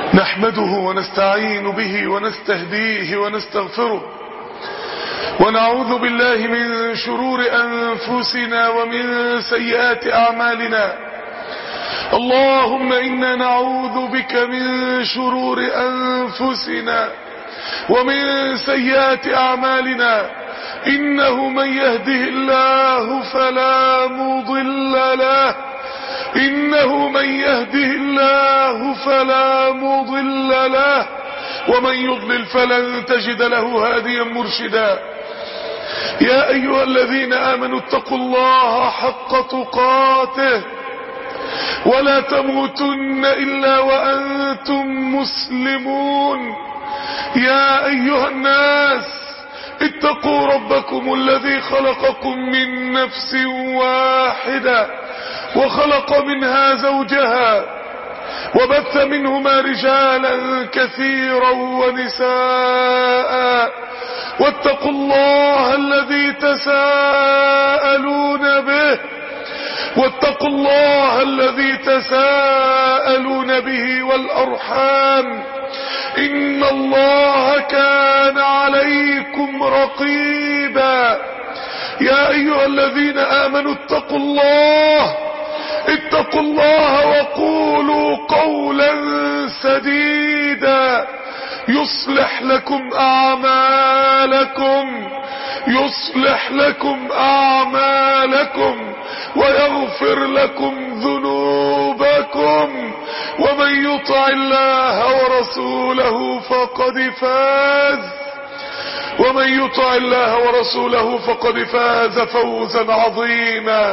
نحمده ونستعين به ونستهديه ونستغفره ونعوذ بالله من شرور أنفسنا ومن سيئات أعمالنا اللهم إنا نعوذ بك من شرور أنفسنا ومن سيئات أعمالنا إنه من يهده الله فلا مضل له إنه من يهده الله فلا مضل له ومن يضلل فلن تجد له هاديا مرشدا يا أيها الذين آمنوا اتقوا الله حق تقاته ولا تموتن إلا وأنتم مسلمون يا أيها الناس اتقوا ربكم الذي خلقكم من نفس واحدة وخلق منها زوجها وبث منهما رجالا كثيرا ونساء واتقوا الله الذي تساءلون به واتقوا الله الذي تساءلون به والأرحام إن الله كان عليكم رقيبا يا أيها الذين آمنوا اتقوا الله اتقوا الله وقولوا قولا سديدا يصلح لكم أعمالكم يصلح لكم أعمالكم ويغفر لكم ذنوبكم ومن يطع الله ورسوله فقد فاز ومن يطع الله ورسوله فقد فاز فوزا عظيما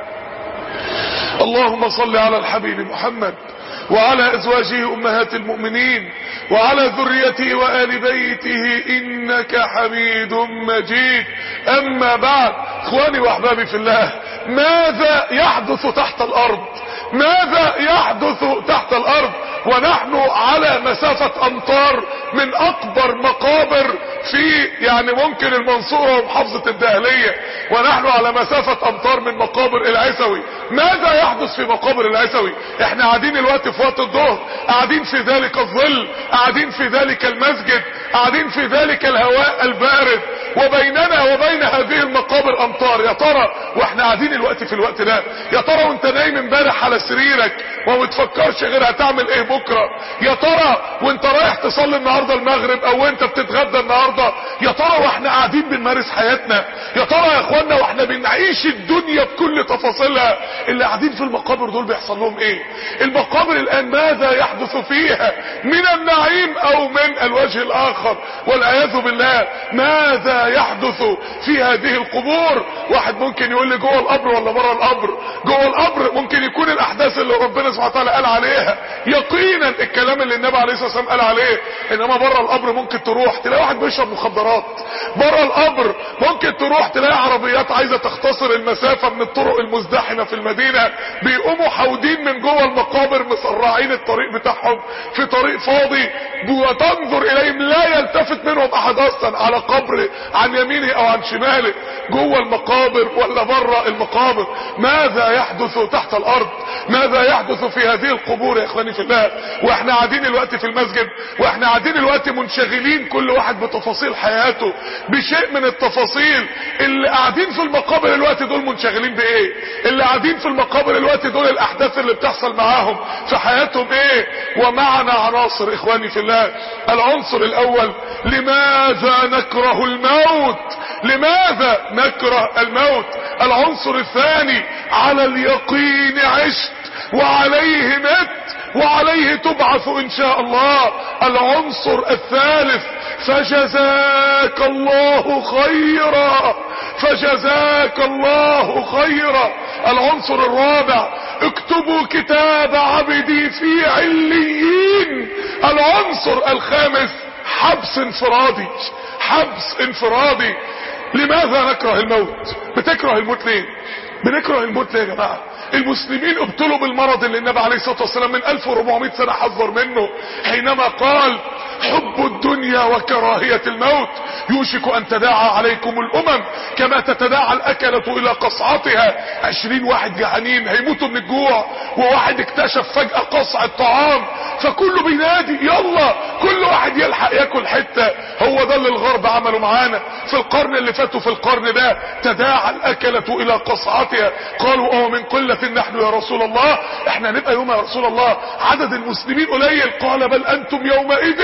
اللهم صل على الحبيب محمد وعلى ازواجه امهات المؤمنين وعلى ذريته وآل بيته انك حميد مجيد اما بعد اخواني واحبابي في الله ماذا يحدث تحت الارض ماذا يحدث تحت الارض ونحن على مسافة امتار من اكبر مقابر في يعني ممكن المنصورة ومحافظة الدهلية ونحن على مسافة امتار من مقابر العسوي ماذا يحدث في مقابر العسوي احنا قاعدين الوقت في وقت الظهر قاعدين في ذلك الظل قاعدين في ذلك المسجد قاعدين في ذلك الهواء البارد وبيننا وبين هذه المقابر امتار يا ترى واحنا قاعدين الوقت في الوقت ده يا ترى وانت نايم امبارح على سريرك وما تفكرش غير هتعمل ايه بكرة يا ترى وانت رايح تصلي النهاردة المغرب او انت بتتغدى النهاردة يا ترى واحنا قاعدين بنمارس حياتنا يا ترى يا اخوانا واحنا بنعيش الدنيا بكل تفاصيلها اللي قاعدين في المقابر دول بيحصل لهم ايه المقابر الان ماذا يحدث فيها من النعيم او من الوجه الاخر والعياذ بالله ماذا يحدث في هذه القبور واحد ممكن يقول لي جوه القبر ولا بره القبر جوه القبر ممكن يكون الاحداث اللي ربنا سبحانه وتعالى قال عليها يقينا الكلام اللي النبي عليه الصلاه والسلام قال عليه انما بره القبر ممكن تروح تلاقي واحد بيشرب مخدرات بره القبر ممكن تروح تلاقي عربيات عايزه تختصر المسافه من الطرق المزدحمه في المدينه بيقوموا حاودين من جوه المقابر مسرعين الطريق بتاعهم في طريق فاضي وتنظر اليهم لا يلتفت منهم احد اصلا على قبر عن يمينه او عن شماله جوه المقابر ولا بره المقابر ماذا يحدث تحت الارض ماذا يحدث في هذه القبور يا اخواني في الله واحنا قاعدين الوقت في المسجد واحنا قاعدين الوقت منشغلين كل واحد بتفاصيل حياته بشيء من التفاصيل اللي قاعدين في المقابر الوقت دول منشغلين بايه اللي قاعدين في المقابر الوقت دول الاحداث اللي بتحصل معاهم في حياتهم ايه ومعنا عناصر اخواني في الله العنصر الاول لماذا نكره الموت لماذا نكره الموت العنصر الثاني على اليقين عشت وعليه مت وعليه تبعث ان شاء الله العنصر الثالث فجزاك الله خيرا فجزاك الله خيرا العنصر الرابع اكتبوا كتاب عبدي في عليين العنصر الخامس حبس انفرادي حبس انفرادي لماذا نكره الموت بتكره الموت ليه بنكره الموت ليه يا جماعه المسلمين ابتلوا بالمرض اللي النبي عليه الصلاه والسلام من 1400 سنه حذر منه حينما قال حب الدنيا وكراهيه الموت يوشك ان تداعى عليكم الامم كما تتداعى الاكلة الى قصعتها عشرين واحد جعانين هيموتوا من الجوع وواحد اكتشف فجأة قصع الطعام فكله بينادي يلا كل واحد يلحق ياكل حتة هو ده اللي الغرب عمله معانا في القرن اللي فات وفي القرن ده تداعى الاكلة الى قصعتها قالوا اه من قلة نحن يا رسول الله احنا هنبقى يوم يا رسول الله عدد المسلمين قليل قال بل انتم يومئذ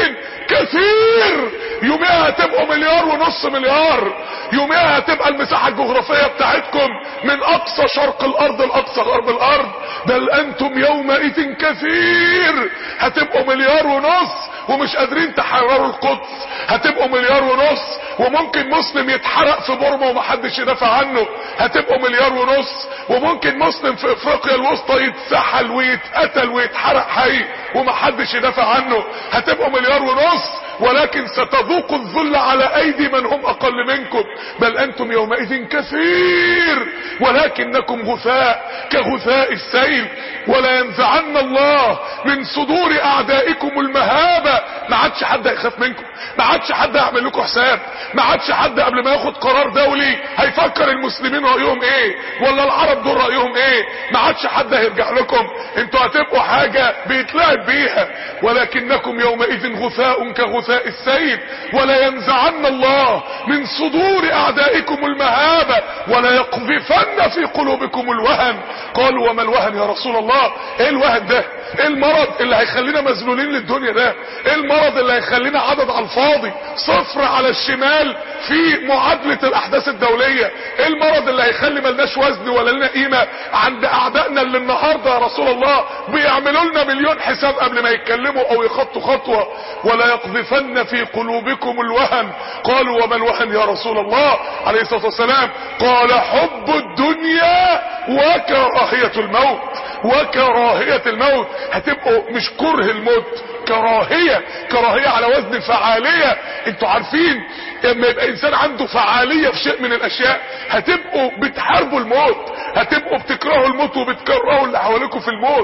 كثير يوميها هتبقوا مليار ونص مليار يوميها هتبقى المساحة الجغرافية بتاعتكم من اقصى شرق الارض لاقصى غرب الارض بل انتم يومئذ كثير هتبقوا مليار ونص ومش قادرين تحرروا القدس هتبقوا مليار ونص وممكن مسلم يتحرق في بورما ومحدش يدافع عنه هتبقوا مليار ونص وممكن مسلم في افريقيا الوسطى يتسحل ويتقتل ويتحرق حي ومحدش يدافع عنه هتبقوا مليار ونص ولكن ستذوقوا الذل على ايدي من هم اقل منكم بل انتم يومئذ كثير ولكنكم غثاء كغثاء السيل ولا ينزعن الله من صدور اعدائكم المهابة ما عادش حد هيخاف منكم ما عادش حد هيعمل لكم حساب ما عادش حد قبل ما ياخد قرار دولي هيفكر المسلمين رايهم ايه ولا العرب دول رايهم ايه ما عادش حد هيرجع لكم انتوا هتبقوا حاجة بيتلعب بيها ولكنكم يومئذ غثاء كغثاء السيل ولا ينزعن الله من صدور اعدائكم المهابة ولا يقذفن في قلوبكم الوهن قالوا وما الوهن يا رسول الله ايه الوهن ده ايه المرض اللي هيخلينا مذلولين للدنيا ده ايه المرض اللي هيخلينا عدد على الفاضي صفر على الشمال في معادلة الاحداث الدولية ايه المرض اللي هيخلي ملناش وزن ولا لنا قيمة عند اعدائنا اللي النهاردة يا رسول الله بيعملوا لنا مليون حساب قبل ما يتكلموا او يخطوا خطوة ولا يقذفن في قلوبكم الوهن قالوا وما الوهن يا رسول الله عليه الصلاة والسلام قال حب الدنيا وكراهية الموت وكراهية الموت هتبقوا مش كره الموت كراهية كراهية على وزن فعالية انتوا عارفين لما يبقى انسان عنده فعالية في شيء من الاشياء هتبقوا بتحاربوا الموت هتبقوا بتكرهوا الموت وبتكرهوا اللي حواليكم في الموت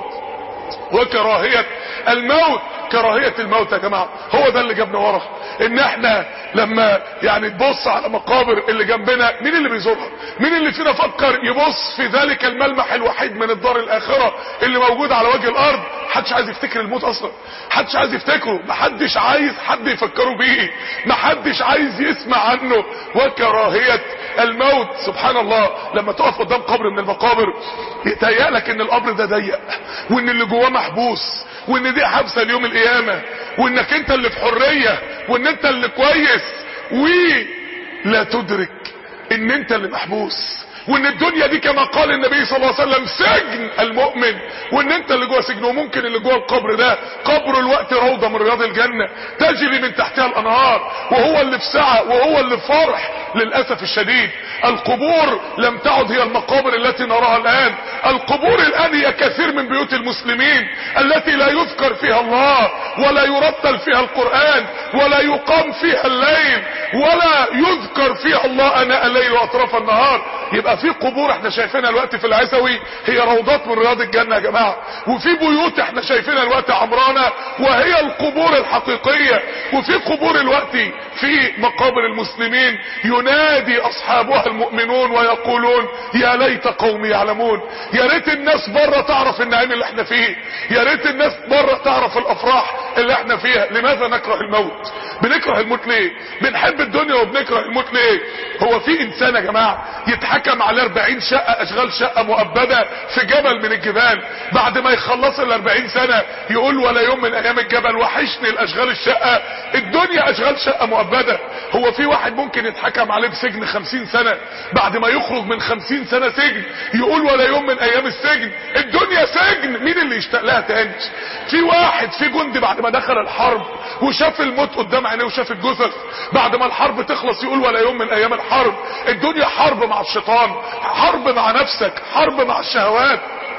وكراهية الموت كراهية الموت يا جماعة هو ده اللي جابنا ورا ان احنا لما يعني تبص على مقابر اللي جنبنا مين اللي بيزورها مين اللي فينا فكر يبص في ذلك الملمح الوحيد من الدار الاخرة اللي موجود على وجه الارض محدش عايز يفتكر الموت اصلا محدش عايز يفتكره محدش عايز حد يفكروا بيه محدش عايز يسمع عنه وكراهية الموت سبحان الله لما تقف قدام قبر من المقابر يتهيألك ان القبر ده ضيق وان اللي جواه محبوس وان دي حبسه ليوم القيامه وانك انت اللي في حريه وان انت اللي كويس ولا تدرك ان انت اللي محبوس وان الدنيا دي كما قال النبي صلى الله عليه وسلم سجن المؤمن وان انت اللي جوه سجن وممكن اللي جوه القبر ده قبر الوقت روضه من رياض الجنه تجري من تحتها الانهار وهو اللي في سعه وهو اللي في فرح للاسف الشديد القبور لم تعد هي المقابر التي نراها الان القبور الان هي كثير من بيوت المسلمين التي لا يذكر فيها الله ولا يرتل فيها القرآن ولا يقام فيها الليل ولا يذكر فيها الله اناء الليل واطراف النهار يبقى في قبور احنا شايفينها الوقت في العسوي هي روضات من رياض الجنة يا جماعة وفي بيوت احنا شايفينها الوقت عمرانة وهي القبور الحقيقية وفي قبور الوقت في مقابر المسلمين ينادي اصحابها المؤمنون ويقولون يا ليت قومي يعلمون يا ريت الناس بره تعرف النعيم اللي احنا فيه يا ريت الناس بره تعرف الافراح اللي احنا فيها لماذا نكره الموت بنكره الموت ليه بنحب الدنيا وبنكره الموت ليه هو في انسان يا جماعة يتحكم على 40 شقة اشغال شقة مؤبدة في جبل من الجبال بعد ما يخلص ال 40 سنة يقول ولا يوم من ايام الجبل وحشني الاشغال الشقة الدنيا اشغال شقة مؤبدة هو في واحد ممكن يتحكم عليه بسجن 50 سنة بعد ما يخرج من 50 سنة سجن يقول ولا يوم من ايام السجن الدنيا سجن مين اللي يشتاق لها تاني في واحد في جندي بعد ما دخل الحرب وشاف الموت قدام عينيه وشاف الجثث بعد ما الحرب تخلص يقول ولا يوم من ايام الحرب الدنيا حرب مع الشيطان حرب مع نفسك حرب مع الشهوات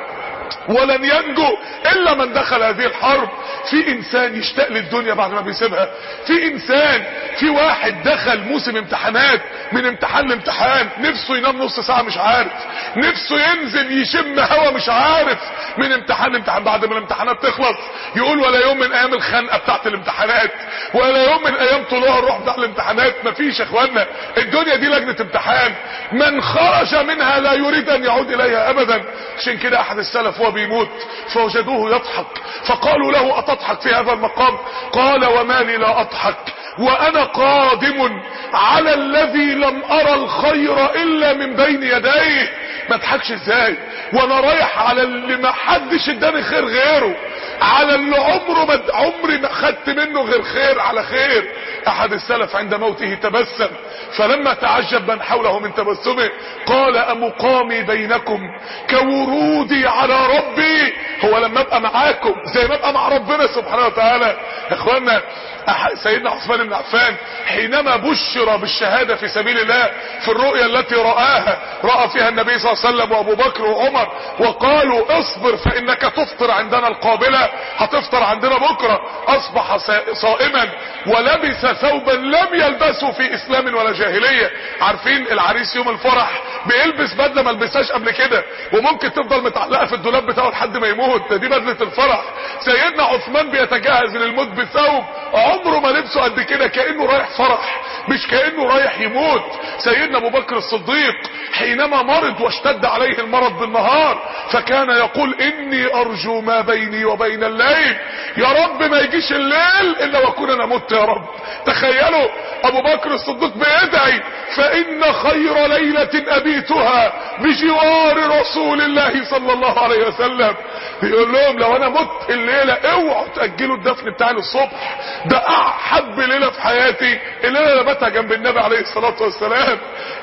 ولن ينجو الا من دخل هذه الحرب في انسان يشتاق للدنيا بعد ما بيسيبها في انسان في واحد دخل موسم امتحانات من امتحان لامتحان نفسه ينام نص ساعة مش عارف نفسه ينزل يشم هوا مش عارف من امتحان لامتحان بعد ما الامتحانات تخلص يقول ولا يوم من ايام الخنقة بتاعت الامتحانات ولا يوم من ايام طلوع الروح بتاع الامتحانات مفيش يا اخوانا الدنيا دي لجنة امتحان من خرج منها لا يريد ان يعود اليها ابدا عشان كده احد السلف وهو بيموت فوجدوه يضحك فقالوا له اتضحك في هذا المقام قال وما لي لا اضحك وانا قادم على الذي لم ارى الخير الا من بين يديه ما اضحكش ازاي وانا رايح على اللي ما حدش اداني خير غيره على اللي عمره ما عمري ما خدت منه غير خير على خير احد السلف عند موته تبسم فلما تعجب من حوله من تبسمه قال امقامي بينكم كورودي على ربي هو لما ابقى معاكم زي ما ابقى مع ربنا سبحانه وتعالى يا اخوانا سيدنا عثمان بن عفان حينما بشر بالشهادة في سبيل الله في الرؤيا التي رآها رأى فيها النبي صلى الله عليه وسلم وابو بكر وعمر وقالوا اصبر فانك تفطر عندنا القابلة هتفطر عندنا بكرة اصبح صائما ولبس ثوبا لم يلبسه في اسلام ولا جاهلية عارفين العريس يوم الفرح بيلبس بدلة ما لبسهاش قبل كده وممكن تفضل متعلقة في الدولاب بتاعه لحد ما يموت ده دي بدلة الفرح سيدنا عثمان بيتجهز للموت بثوب عمره ما لبسه قد كده كانه رايح فرح مش كانه رايح يموت سيدنا ابو بكر الصديق حينما مرض واشتد عليه المرض بالنهار فكان يقول اني ارجو ما بيني وبين الليل يا رب ما يجيش الليل الا واكون انا مت يا رب تخيلوا ابو بكر الصديق بيدعي فان خير ليلة ابيتها بجوار رسول الله صلى الله عليه وسلم بيقول لهم لو انا مت الليلة اوعوا تأجلوا الدفن بتاعي للصبح ده احب ليلة في حياتي الليلة اللي باتها جنب النبي عليه الصلاة والسلام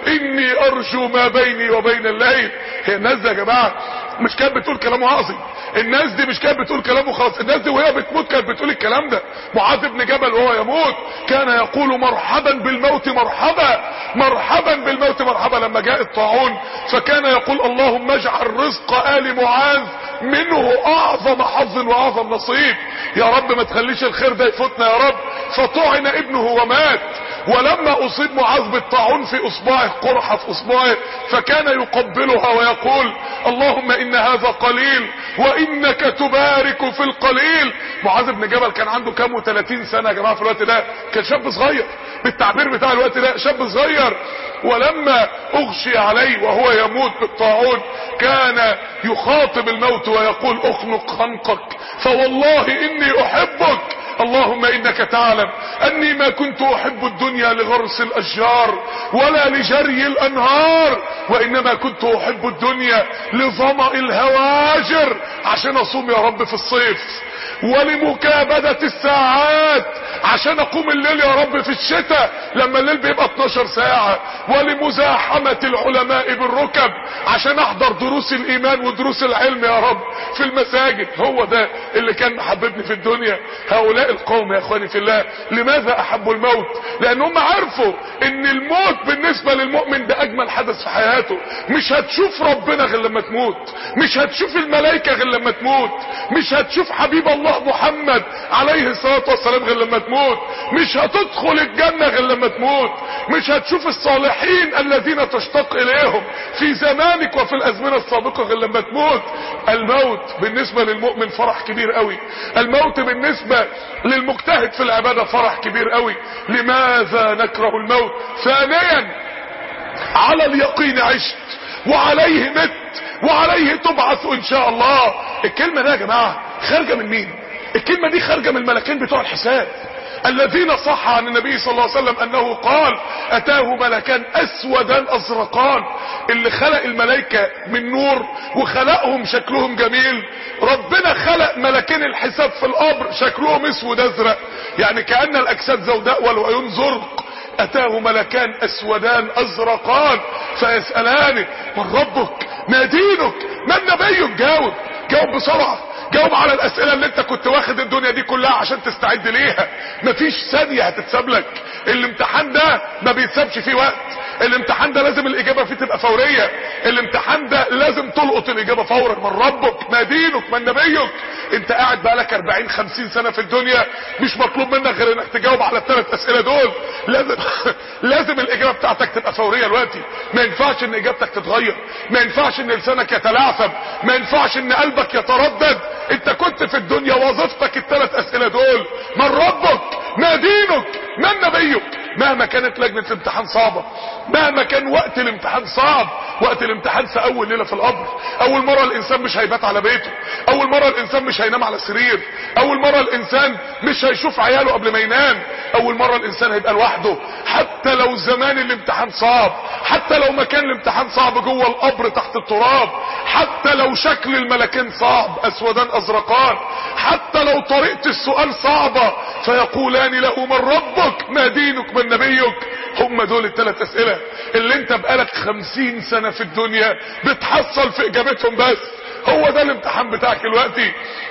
اني ارجو ما بيني وبين الليل هي الناس دي يا جماعة مش كانت بتقول كلام عظيم الناس دي مش كانت بتقول كلامه خلاص الناس دي وهي بتموت كانت بتقول الكلام ده معاذ بن جبل وهو يموت كان يقول مرحبا بالموت مرحبا مرحبا بالموت مرحبا لما جاء الطاعون فكان يقول اللهم اجعل رزق آل معاذ منه اعظم حظ واعظم نصيب يا رب ما تخليش الخير ده يفوتنا يا رب فطعن ابنه ومات ولما اصيب معاذ بالطاعون في اصبعه قرحة في اصبعه فكان يقبلها ويقول اللهم ان هذا قليل وانك تبارك في القليل معاذ بن جبل كان عنده كام و30 سنة يا جماعة في الوقت ده كان شاب صغير بالتعبير بتاع الوقت ده شاب صغير ولما اغشي عليه وهو يموت بالطاعون كان يخاطب الموت ويقول اخنق خنقك فوالله اني احبك اللهم انك تعلم اني ما كنت احب الدنيا لغرس الاشجار ولا لجري الانهار وانما كنت احب الدنيا لظمأ الهواجر عشان اصوم يا رب في الصيف ولمكابدة الساعات عشان اقوم الليل يا رب في الشتاء لما الليل بيبقى 12 ساعة ولمزاحمة العلماء بالركب عشان احضر دروس الايمان ودروس العلم يا رب في المساجد هو ده اللي كان محببني في الدنيا هؤلاء القوم يا اخواني في الله لماذا احبوا الموت لان هم عرفوا ان الموت بالنسبة للمؤمن ده اجمل حدث في حياته مش هتشوف ربنا غير لما تموت مش هتشوف الملائكة غير لما تموت مش هتشوف حبيب الله محمد عليه الصلاة والسلام غير لما تموت مش هتدخل الجنة غير لما تموت مش هتشوف الصالحين الذين تشتاق اليهم في زمانك وفي الازمنة السابقة غير لما تموت الموت بالنسبة للمؤمن فرح كبير قوي الموت بالنسبة للمجتهد في العبادة فرح كبير قوي لماذا نكره الموت ثانيا على اليقين عشت وعليه مت وعليه تبعث ان شاء الله الكلمة دي يا جماعة خارجة من مين الكلمة دي خارجة من الملكين بتوع الحساب الذين صح عن النبي صلى الله عليه وسلم انه قال اتاه ملكان اسودان ازرقان اللي خلق الملائكة من نور وخلقهم شكلهم جميل ربنا خلق ملكين الحساب في القبر شكلهم اسود ازرق يعني كأن الاجساد زوداء والعيون زرق اتاه ملكان اسودان ازرقان فيسألان من ربك ما دينك ما نبيك جاوب جاوب بسرعة جاوب على الاسئلة اللي انت كنت واخد الدنيا دي كلها عشان تستعد ليها مفيش ثانية هتتساب لك الامتحان ده ما بيتسابش فيه وقت الامتحان ده لازم الاجابة فيه تبقى فورية الامتحان ده لازم تلقط الاجابة فورا من ربك ما دينك من نبيك انت قاعد بقالك 40 50 سنة في الدنيا مش مطلوب منك غير انك تجاوب على الثلاث اسئلة دول لازم لازم الاجابة بتاعتك تبقى فورية دلوقتي ما ينفعش ان اجابتك تتغير ما ينفعش ان لسانك يتلعثم ما ينفعش ان قلبك يتردد انت كنت في الدنيا وظيفتك الثلاث اسئلة دول من ربك ما دينك من نبيك مهما كانت لجنة الامتحان صعبة مهما كان وقت الامتحان صعب وقت الامتحان في اول ليلة في القبر اول مرة الانسان مش هيبات على بيته اول مرة الانسان مش هينام على سرير اول مرة الانسان مش هيشوف عياله قبل ما ينام اول مرة الانسان هيبقى لوحده حتى لو زمان الامتحان صعب حتى لو مكان الامتحان صعب جوه القبر تحت التراب حتى لو شكل الملكين صعب اسودان ازرقان حتى لو طريقة السؤال صعبة فيقولان له من ربك ما دينك من نبيك هم دول الثلاث اسئلة اللي انت بقالك خمسين سنة في الدنيا بتحصل في اجابتهم بس هو ده الامتحان بتاعك دلوقتي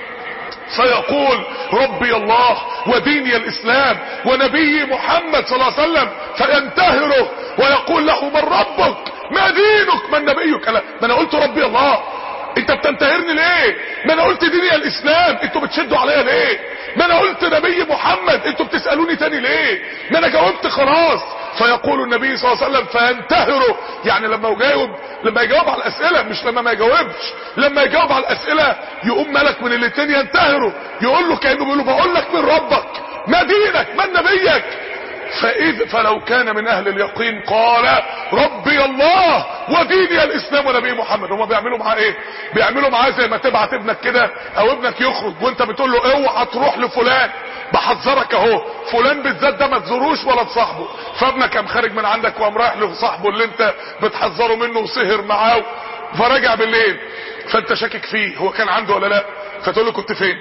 فيقول ربي الله وديني الاسلام ونبي محمد صلى الله عليه وسلم فينتهره ويقول له من ربك ما دينك من نبيك لا ما انا قلت ربي الله انت بتنتهرني ليه ما انا قلت ديني الاسلام انتوا بتشدوا عليا ليه ما انا قلت نبي محمد انتوا بتسألوني تاني ليه ما انا جاوبت خلاص فيقول النبي صلى الله عليه وسلم فينتهره يعني لما يجاوب لما يجاوب على الاسئله مش لما ما يجاوبش لما يجاوب على الاسئله يقوم ملك من الاثنين ينتهره يقول له كانه بيقول له بقول لك من ربك ما دينك من نبيك فإذ فلو كان من اهل اليقين قال ربي الله وديني الاسلام ونبي محمد هما بيعملوا معاه ايه بيعملوا معاه زي ما تبعت ابنك كده او ابنك يخرج وانت بتقول له اوعى تروح لفلان بحذرك اهو فلان بالذات ده ما تزوروش ولا تصاحبه فابنك قام خارج من عندك وقام رايح لصاحبه اللي انت بتحذره منه وسهر معاه فرجع بالليل فانت شاكك فيه هو كان عنده ولا لا فتقول له كنت فين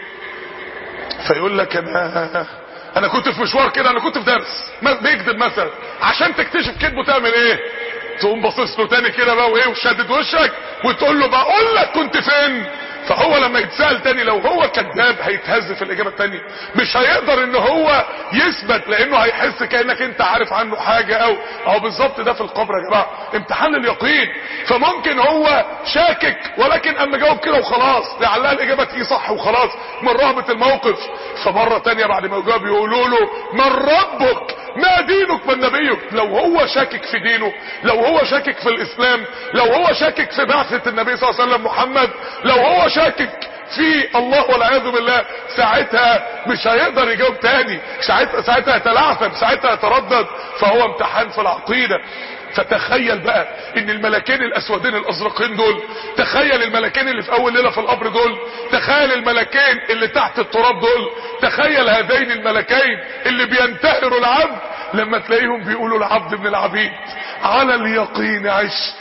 فيقول لك انا انا كنت في مشوار كده انا كنت في درس بيكذب مثلا عشان تكتشف كذبه تعمل ايه تقوم باصص له تاني كده بقى وايه وشدد وشك وتقول له بقول لك كنت فين فهو لما يتسال تاني لو هو كذاب هيتهز في الاجابه التانيه مش هيقدر ان هو يثبت لانه هيحس كانك انت عارف عنه حاجه او او بالظبط ده في القبر يا جماعه امتحان اليقين فممكن هو شاكك ولكن اما جاوب كده وخلاص لعلها الاجابه تيجي صح وخلاص من رهبه الموقف فمره تانيه بعد ما يجاوب يقولوا له من ربك ما دينك من نبيك لو هو شاكك في دينه لو هو شاكك في الاسلام لو هو شاكك في بعثة النبي صلى الله عليه وسلم محمد لو هو شاكك في الله والعياذ بالله ساعتها مش هيقدر يجاوب تاني ساعتها ساعتها يتلعثم ساعتها يتردد فهو امتحان في العقيده فتخيل بقى ان الملكين الاسودين الازرقين دول تخيل الملكين اللي في اول ليله في القبر دول تخيل الملكين اللي تحت التراب دول تخيل هذين الملكين اللي بينتهروا العبد لما تلاقيهم بيقولوا العبد من العبيد على اليقين عشت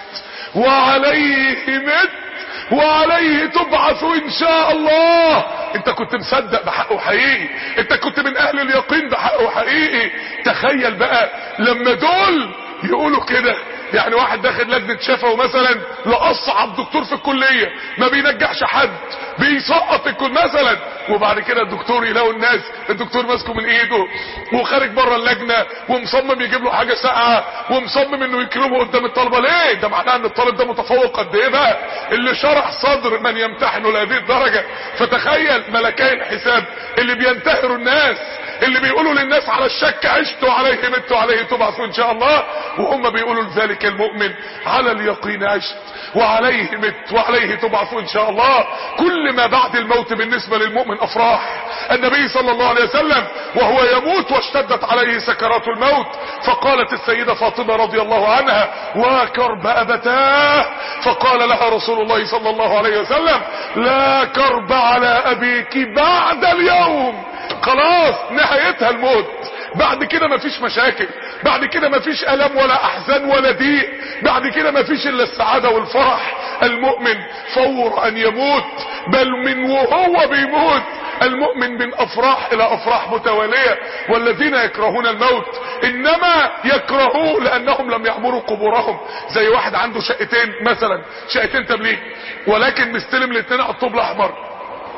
وعليه مت وعليه تبعث ان شاء الله انت كنت مصدق بحقه حقيقي انت كنت من اهل اليقين بحقه حقيقي تخيل بقى لما دول يقولوا كده يعني واحد داخل لجنة شفوي مثلا لأصعب دكتور في الكلية ما بينجحش حد بيسقط الكل مثلا وبعد كده الدكتور يلاقوا الناس الدكتور ماسكه من ايده وخارج بره اللجنة ومصمم يجيب له حاجة ساقعة ومصمم انه يكرمه قدام الطلبة ليه ده معناه ان الطالب ده متفوق قد ايه بقى اللي شرح صدر من يمتحنه لهذه الدرجة فتخيل ملكي الحساب اللي بينتهروا الناس اللي بيقولوا للناس على الشك عشت وعليه مت وعليه تبعث ان شاء الله وهم بيقولوا لذلك المؤمن على اليقين عشت وعليه مت وعليه تبعث ان شاء الله كل ما بعد الموت بالنسبة للمؤمن افراح النبي صلى الله عليه وسلم وهو يموت واشتدت عليه سكرات الموت فقالت السيدة فاطمة رضي الله عنها وكرب ابتاه فقال لها رسول الله صلى الله عليه وسلم لا كرب على ابيك بعد اليوم خلاص نهايتها الموت بعد كده مفيش مشاكل بعد كده مفيش الم ولا احزان ولا ضيق بعد كده مفيش الا السعادة والفرح المؤمن فور ان يموت بل من وهو بيموت المؤمن من افراح الى افراح متوالية والذين يكرهون الموت انما يكرهوه لانهم لم يعمروا قبورهم زي واحد عنده شقتين مثلا شقتين تبليغ ولكن مستلم الاثنين على الطوب الاحمر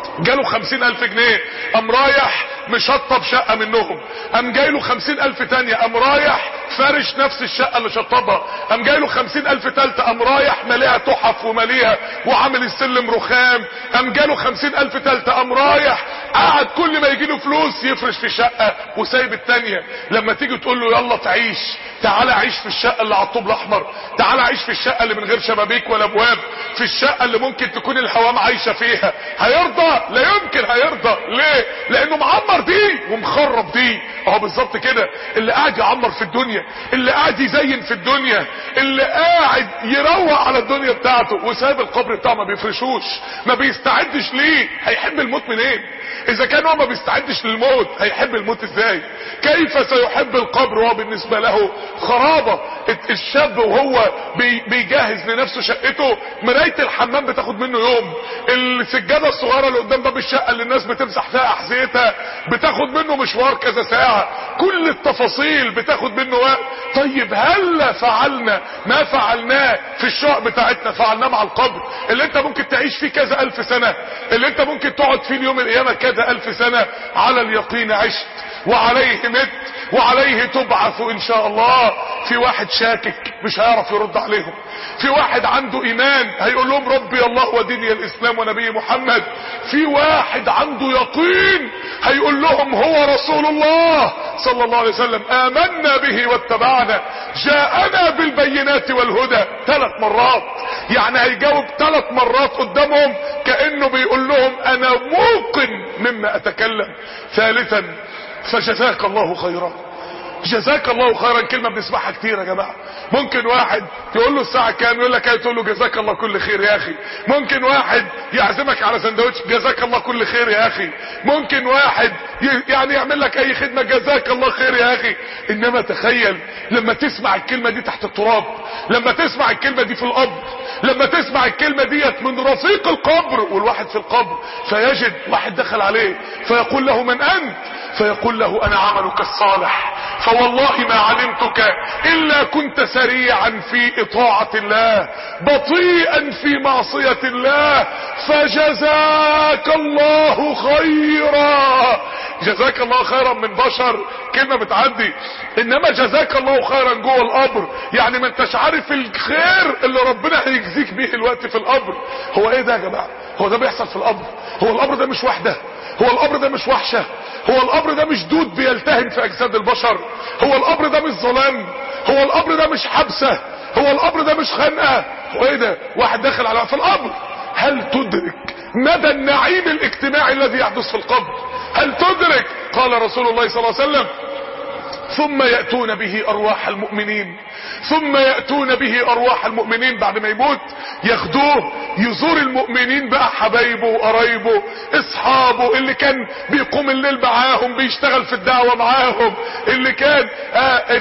جاله خمسين الف جنيه قام رايح مشطب شقة منهم قام جايله خمسين الف تانية قام رايح فارش نفس الشقة اللي شطبها قام جايله خمسين الف تالتة قام رايح مليها تحف ومليها وعامل السلم رخام قام جاله خمسين الف تالتة قام رايح قعد كل ما يجيله فلوس يفرش في شقة وسايب التانية لما تيجي تقول له يلا تعيش تعالى عيش في الشقة اللي على الطوب الاحمر تعالى عيش في الشقة اللي من غير شبابيك ولا ابواب في الشقة اللي ممكن تكون الهوام عايشة فيها هيرضى لا يمكن هيرضى ليه لانه معمر دي ومخرب دي اهو بالظبط كده اللي قاعد يعمر في الدنيا اللي قاعد يزين في الدنيا اللي قاعد يروق على الدنيا بتاعته وسايب القبر بتاعه ما بيفرشوش ما بيستعدش ليه هيحب الموت منين اذا كان هو ما بيستعدش للموت هيحب الموت ازاي كيف سيحب القبر وهو بالنسبة له خرابة الشاب وهو بي بيجهز لنفسه شقته مراية الحمام بتاخد منه يوم السجادة الصغيرة اللي قدام باب الشقة اللي الناس بتمسح فيها احذيتها بتاخد منه مشوار كذا ساعة كل التفاصيل بتاخد منه وقت طيب هل فعلنا ما فعلناه في الشقق بتاعتنا فعلناه مع القبر اللي انت ممكن تعيش فيه كذا الف سنة اللي انت ممكن تقعد فيه يوم القيامة كذا الف سنة على اليقين عشت وعليه مت وعليه تبعث ان شاء الله في واحد شاكك مش هيعرف يرد عليهم في واحد عنده ايمان هيقول لهم ربي الله وديني الاسلام ونبي محمد في واحد عنده يقين هيقول لهم هو رسول الله صلى الله عليه وسلم امنا به واتبعنا جاءنا بالبينات والهدى ثلاث مرات يعني هيجاوب ثلاث مرات قدامهم كانه بيقول لهم انا موقن مما اتكلم ثالثا فجزاك الله خيرا جزاك الله خيرا كلمة بنسمعها كتير يا جماعة ممكن واحد تقول له الساعة كام يقول لك ايه تقول له جزاك الله كل خير يا اخي ممكن واحد يعزمك على سندوتش جزاك الله كل خير يا اخي ممكن واحد يعني يعمل لك اي خدمة جزاك الله خير يا اخي انما تخيل لما تسمع الكلمة دي تحت التراب لما تسمع الكلمة دي في القبر لما تسمع الكلمة ديت من رفيق القبر والواحد في القبر فيجد واحد دخل عليه فيقول له من انت فيقول له انا عملك الصالح فوالله ما علمتك الا كنت سريعا في اطاعة الله بطيئا في معصية الله فجزاك الله خيرا جزاك الله خيرا من بشر كلمة بتعدي انما جزاك الله خيرا جوه القبر يعني ما انتش عارف الخير اللي ربنا هيجزيك بيه الوقت في القبر هو ايه ده يا جماعة هو ده بيحصل في القبر هو القبر ده مش وحده هو القبر ده مش وحشة هو القبر ده مش دود بيلتهم في اجساد البشر هو القبر ده مش ظلام هو القبر ده مش حبسة هو القبر ده مش خنقة هو ايه ده واحد داخل على في القبر هل تدرك مدى النعيم الاجتماعي الذي يحدث في القبر هل تدرك قال رسول الله صلى الله عليه وسلم ثم يأتون به أرواح المؤمنين ثم يأتون به أرواح المؤمنين بعد ما يموت ياخدوه يزور المؤمنين بقى حبايبه وقرايبه اصحابه اللي كان بيقوم الليل معاهم بيشتغل في الدعوة معاهم اللي كان آه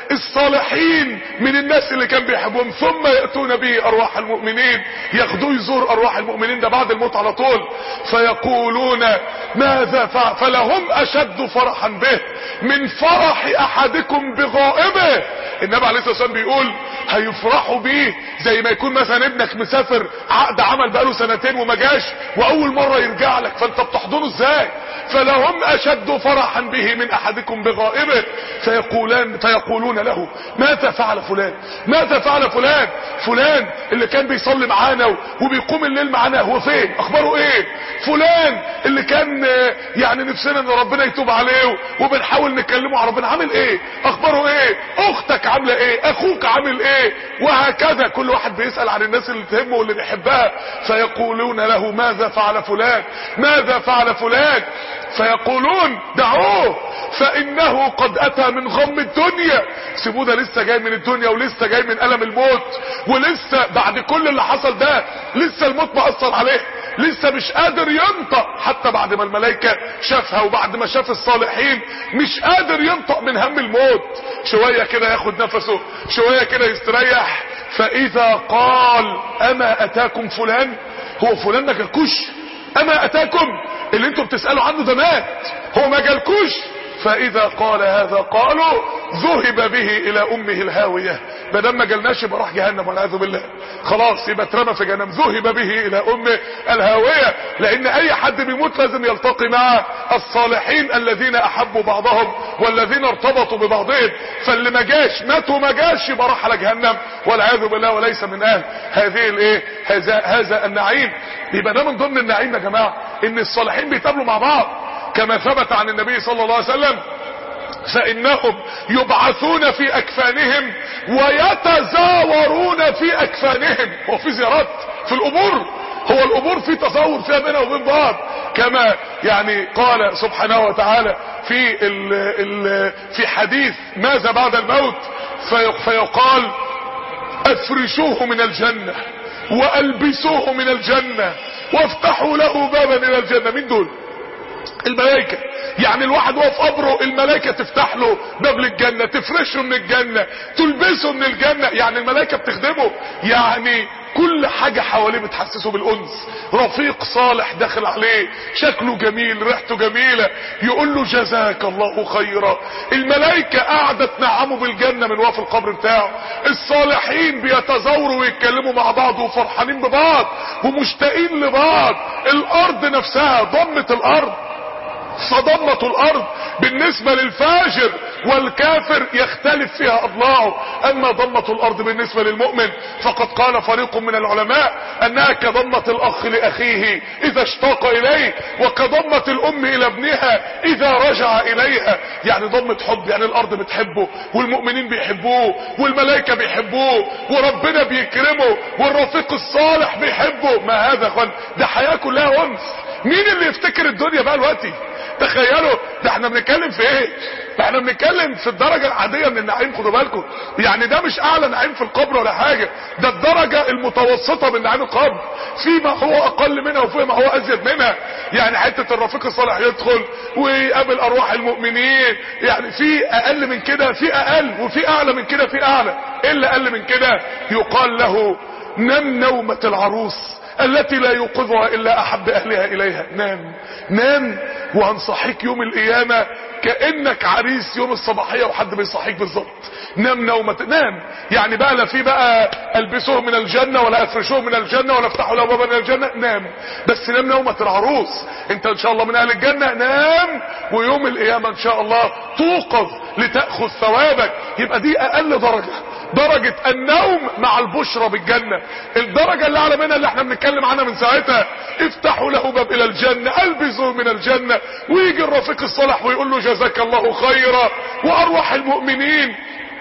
الصالحين من الناس اللي كان بيحبهم ثم يأتون به أرواح المؤمنين ياخدوه يزور أرواح المؤمنين ده بعد الموت على طول فيقولون ماذا فعل فلهم أشد فرحا به من فرح احدكم بغائبه النبي عليه الصلاه والسلام بيقول هيفرحوا بيه زي ما يكون مثلا ابنك مسافر عقد عمل بقاله سنتين وما جاش واول مره يرجع لك فانت بتحضنه ازاي فلهم اشد فرحا به من احدكم بغائبه فيقولان فيقولون له ماذا فعل فلان ماذا فعل فلان فلان اللي كان بيصلي معانا وبيقوم الليل معانا هو فين اخباره ايه فلان اللي كان يعني نفسنا ان ربنا يتوب عليه وبنحاول نكلمه على ربنا عامل ايه اخباره ايه اختك عامله ايه اخوك عامل ايه وهكذا كل واحد بيسأل عن الناس اللي تهمه واللي بيحبها فيقولون له ماذا فعل فلان ماذا فعل فلان فيقولون دعوه فانه قد اتى من غم الدنيا سيبوه ده لسه جاي من الدنيا ولسه جاي من الم الموت ولسه بعد كل اللي حصل ده لسه الموت مأثر عليه لسه مش قادر ينطق حتى بعد ما الملائكة شافها وبعد ما شاف الصالحين مش قادر ينطق من هم الموت شوية كده ياخد نفسه شوية كده يستريح فاذا قال اما اتاكم فلان هو فلان ما جالكوش اما اتاكم اللي انتم بتسألوا عنه ده مات هو ما جالكوش فاذا قال هذا قالوا ذهب به الى امه الهاوية ما دام ما جالناش يبقى راح جهنم والعياذ بالله خلاص يبقى اترمى في جهنم ذهب به الى امه الهاويه لان اي حد بيموت لازم يلتقي مع الصالحين الذين احبوا بعضهم والذين ارتبطوا ببعضهم فاللي ما جاش مات وما جاش يبقى راح على جهنم والعياذ بالله وليس من اهل هذه الايه هذا هذا النعيم يبقى ده من ضمن النعيم يا جماعه ان الصالحين بيتقابلوا مع بعض كما ثبت عن النبي صلى الله عليه وسلم فانهم يبعثون في اكفانهم ويتزاورون في اكفانهم هو في زيارات في القبور هو القبور في تزاور فيها بينها وبين بعض كما يعني قال سبحانه وتعالى في ال ال في حديث ماذا بعد الموت في فيقال افرشوه من الجنة والبسوه من الجنة وافتحوا له بابا الى الجنة مين دول الملائكة يعني الواحد وهو في قبره الملائكة تفتح له باب للجنة تفرشه من الجنة تلبسه من الجنة يعني الملائكة بتخدمه يعني كل حاجة حواليه بتحسسه بالأنس رفيق صالح داخل عليه شكله جميل ريحته جميلة يقول له جزاك الله خيرا الملائكة قاعدة تنعمه بالجنة من وقف القبر بتاعه الصالحين بيتزاوروا ويتكلموا مع بعض وفرحانين ببعض ومشتاقين لبعض الأرض نفسها ضمت الأرض فضمة الارض بالنسبة للفاجر والكافر يختلف فيها اضلاعه اما ضمة الارض بالنسبة للمؤمن فقد قال فريق من العلماء انها كضمة الاخ لاخيه اذا اشتاق اليه وكضمة الام الى ابنها اذا رجع اليها يعني ضمة حب يعني الارض بتحبه والمؤمنين بيحبوه والملائكة بيحبوه وربنا بيكرمه والرفيق الصالح بيحبه ما هذا خل ده حياة كلها انس مين اللي يفتكر الدنيا بقى دلوقتي تخيلوا ده احنا بنتكلم في ايه ده احنا بنتكلم في الدرجة العادية من النعيم خدوا بالكم يعني ده مش اعلى نعيم في القبر ولا حاجة ده الدرجة المتوسطة من نعيم القبر فيما هو اقل منها وفيما هو ازيد منها يعني حتة الرفيق الصالح يدخل ويقابل ارواح المؤمنين يعني في اقل من كده في اقل وفي اعلى من كده في اعلى ايه اللي اقل من كده يقال له نم نومة العروس التي لا يوقظها الا احب اهلها اليها نام نام وهنصحيك يوم القيامة كأنك عريس يوم الصباحية وحد بيصحيك بالظبط نام نومة نام يعني بقى لا في بقى البسوه من الجنة ولا افرشوه من الجنة ولا افتحوا له بابا من الجنة نام بس نام نومة العروس انت ان شاء الله من اهل الجنة نام ويوم القيامة ان شاء الله توقظ لتأخذ ثوابك يبقى دي اقل درجة درجة النوم مع البشرى بالجنة الدرجة اللي اعلى منها اللي احنا بنتكلم عنها من ساعتها افتحوا له باب الى الجنة البسوا من الجنة ويجي الرفيق الصالح ويقول له جزاك الله خيرا وارواح المؤمنين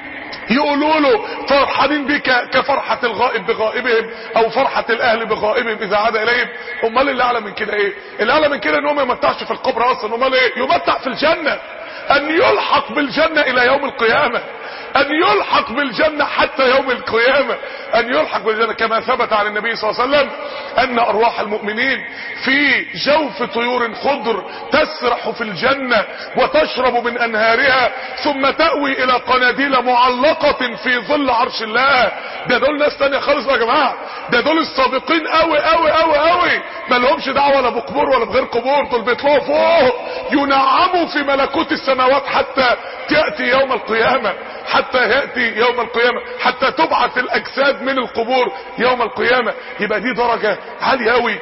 يقولوا له فرحانين بك كفرحة الغائب بغائبهم او فرحة الاهل بغائبهم اذا عاد اليهم امال اللي اعلى من كده ايه اللي اعلى من كده ان هو ما يمتعش في القبر اصلا امال ايه يمتع في الجنة ان يلحق بالجنة الى يوم القيامة ان يلحق بالجنة حتى يوم القيامة ان يلحق بالجنة كما ثبت عن النبي صلى الله عليه وسلم ان ارواح المؤمنين في جوف طيور خضر تسرح في الجنة وتشرب من انهارها ثم تأوي الى قناديل معلقة في ظل عرش الله ده دول ناس تانية خالص يا جماعة ده دول السابقين قوي قوي قوي قوي ما لهمش دعوة ولا بقبور ولا بغير قبور دول بيطلعوا فوق ينعموا في ملكوت السماوات حتى تأتي يوم القيامة حتى يأتي يوم القيامة حتى تبعث الأجساد من القبور يوم القيامة يبقى دي درجة عالية أوي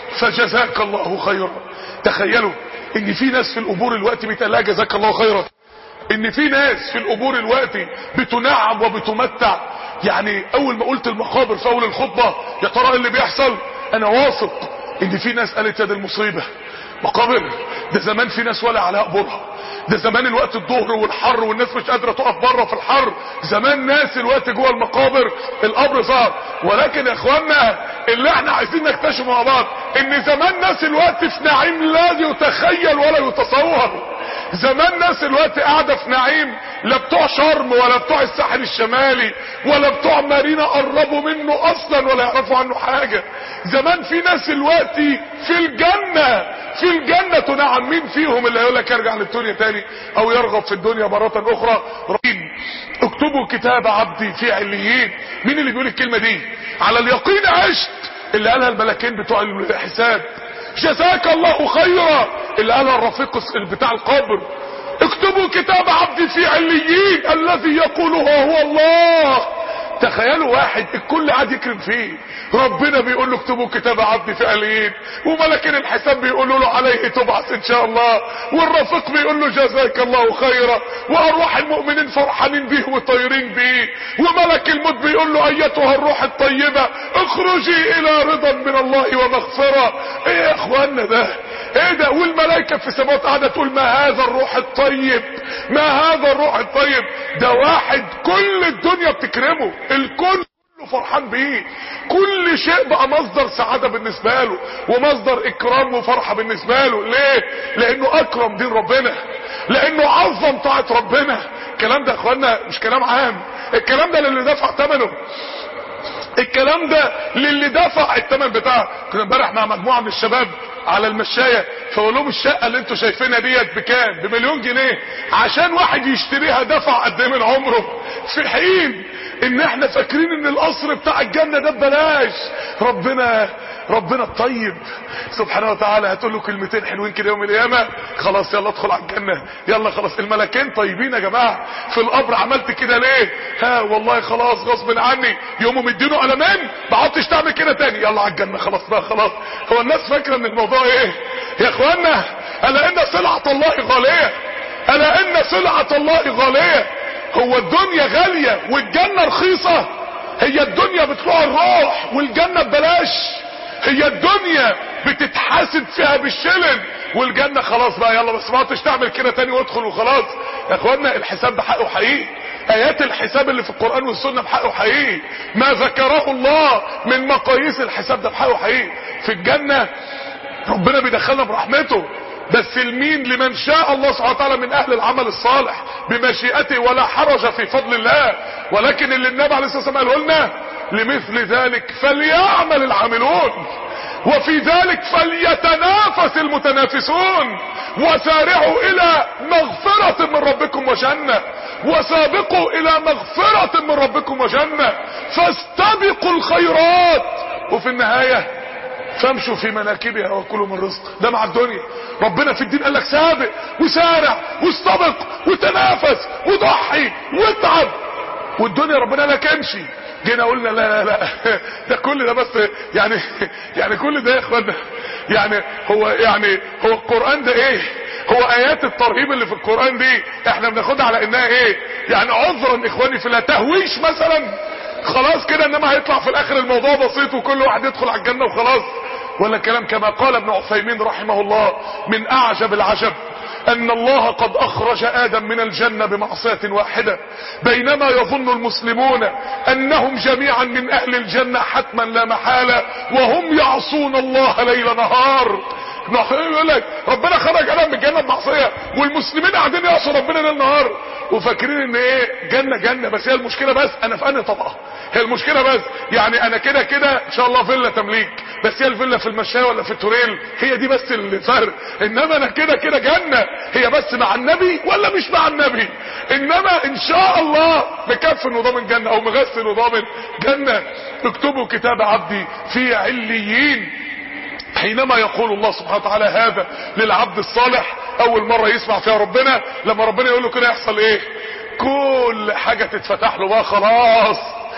فجزاك الله خيرا تخيلوا ان في ناس في القبور الوقت بيتقال لها جزاك الله خيرا ان في ناس في القبور الوقت بتنعم وبتمتع يعني اول ما قلت المقابر في اول الخطبة يا ترى ايه اللي بيحصل انا واثق ان في ناس قالت يا دي المصيبة مقابر ده زمان في ناس ولا على قبورها ده زمان الوقت الظهر والحر والناس مش قادره تقف بره في الحر زمان ناس الوقت جوه المقابر القبر ظهر ولكن يا اخوانا اللي احنا عايزين نكتشفه مع بعض ان زمان ناس الوقت في نعيم لا يتخيل ولا يتصور زمان ناس الوقت قاعدة في نعيم لا بتوع شرم ولا بتوع الساحل الشمالي ولا بتوع مارينا قربوا منه اصلا ولا يعرفوا عنه حاجة زمان في ناس الوقت في الجنة في الجنة تنعم مين فيهم اللي هيقول لك ارجع للدنيا تاني او يرغب في الدنيا مرة اخرى رحيم اكتبوا كتاب عبدي في عليين مين اللي بيقول الكلمة دي على اليقين عشت اللي قالها الملكين بتوع الحساب جزاك الله خيرا اللي قالها الرفيق بتاع القبر اكتبوا كتاب عبدي في عليين الذي يقولها هو الله تخيلوا واحد الكل قاعد يكرم فيه ربنا بيقول له اكتبوا كتاب عبدي في قليل وملكين الحساب بيقولوا له عليه تبعث ان شاء الله والرفيق بيقول له جزاك الله خيرا وارواح المؤمنين فرحانين بيه وطايرين بيه وملك الموت بيقول له ايتها الروح الطيبة اخرجي الى رضا من الله ومغفرة ايه يا اخوانا ده ايه ده والملائكة في السماوات قاعدة تقول ما هذا الروح الطيب ما هذا الروح الطيب ده واحد كل الدنيا بتكرمه الكل كله فرحان بيه كل شيء بقى مصدر سعادة بالنسبة له ومصدر اكرام وفرحة بالنسبة له ليه لانه اكرم دين ربنا لانه عظم طاعة ربنا الكلام ده يا اخوانا مش كلام عام الكلام ده للي دفع ثمنه الكلام ده للي دفع الثمن بتاعه كنا امبارح مع مجموعه من الشباب على المشايه فقول لهم الشقه اللي انتوا شايفينها ديت بكام بمليون جنيه عشان واحد يشتريها دفع قد ايه من عمره في حين ان احنا فاكرين ان القصر بتاع الجنه ده ببلاش ربنا ربنا الطيب سبحانه وتعالى هتقول له كلمتين حلوين كده يوم القيامه خلاص يلا ادخل على الجنه يلا خلاص الملكين طيبين يا جماعه في القبر عملت كده ليه ها والله خلاص غصب عني يوموا مدينه قلمان ما عدتش تعمل كده تاني يلا على الجنه خلاص بقى خلاص هو الناس فاكره ان الموضوع ايه يا اخوانا الا ان سلعه الله غاليه الا ان سلعه الله غاليه هو الدنيا غاليه والجنه رخيصه هي الدنيا بتروح الروح والجنه ببلاش هي الدنيا بتتحاسب فيها بالشلن والجنة خلاص بقى يلا بس ما عدتش تعمل كده تاني وادخل وخلاص يا اخوانا الحساب بحقه حقيقي ايات الحساب اللي في القرآن والسنة بحقه حقيقي ما ذكره الله من مقاييس الحساب ده بحقه حقيقي في الجنة ربنا بيدخلنا برحمته بس المين لمن شاء الله سبحانه وتعالى من اهل العمل الصالح بمشيئته ولا حرج في فضل الله ولكن اللي النبي عليه الصلاه والسلام قاله لنا لمثل ذلك فليعمل العاملون وفي ذلك فليتنافس المتنافسون وسارعوا الى مغفرة من ربكم وجنة وسابقوا الى مغفرة من ربكم وجنة فاستبقوا الخيرات وفي النهاية فامشوا في مناكبها وكلوا من رزق ده مع الدنيا ربنا في الدين قال لك سابق وسارع واستبق وتنافس وضحي واتعب والدنيا ربنا قال لك امشي جينا قلنا لا لا لا ده كل ده بس يعني يعني كل ده يا اخوانا يعني هو يعني هو القران ده ايه هو ايات الترهيب اللي في القران دي احنا بناخدها على انها ايه يعني عذرا اخواني في لا تهويش مثلا خلاص كده انما هيطلع في الاخر الموضوع بسيط وكل واحد يدخل على الجنه وخلاص ولا كلام كما قال ابن عثيمين رحمه الله من اعجب العجب ان الله قد اخرج ادم من الجنة بمعصية واحدة بينما يظن المسلمون انهم جميعا من اهل الجنة حتما لا محالة وهم يعصون الله ليل نهار يقول لك ربنا خرج ادم من الجنة بمعصية والمسلمين قاعدين يعصوا ربنا ليل نهار وفاكرين ان ايه جنة جنة بس هي المشكلة بس انا في انهي طبقة هي المشكلة بس يعني انا كده كده ان شاء الله فيلا تمليك بس هي الفيلا في المشاية ولا في التوريل هي دي بس الفرق انما انا كده كده جنة هي بس مع النبي ولا مش مع النبي انما ان شاء الله مكفن وضامن جنة او مغسل وضامن جنة اكتبوا كتاب عبدي في عليين حينما يقول الله سبحانه وتعالى هذا للعبد الصالح اول مرة يسمع فيها ربنا لما ربنا يقول له كده يحصل ايه كل حاجة تتفتح له بقى خلاص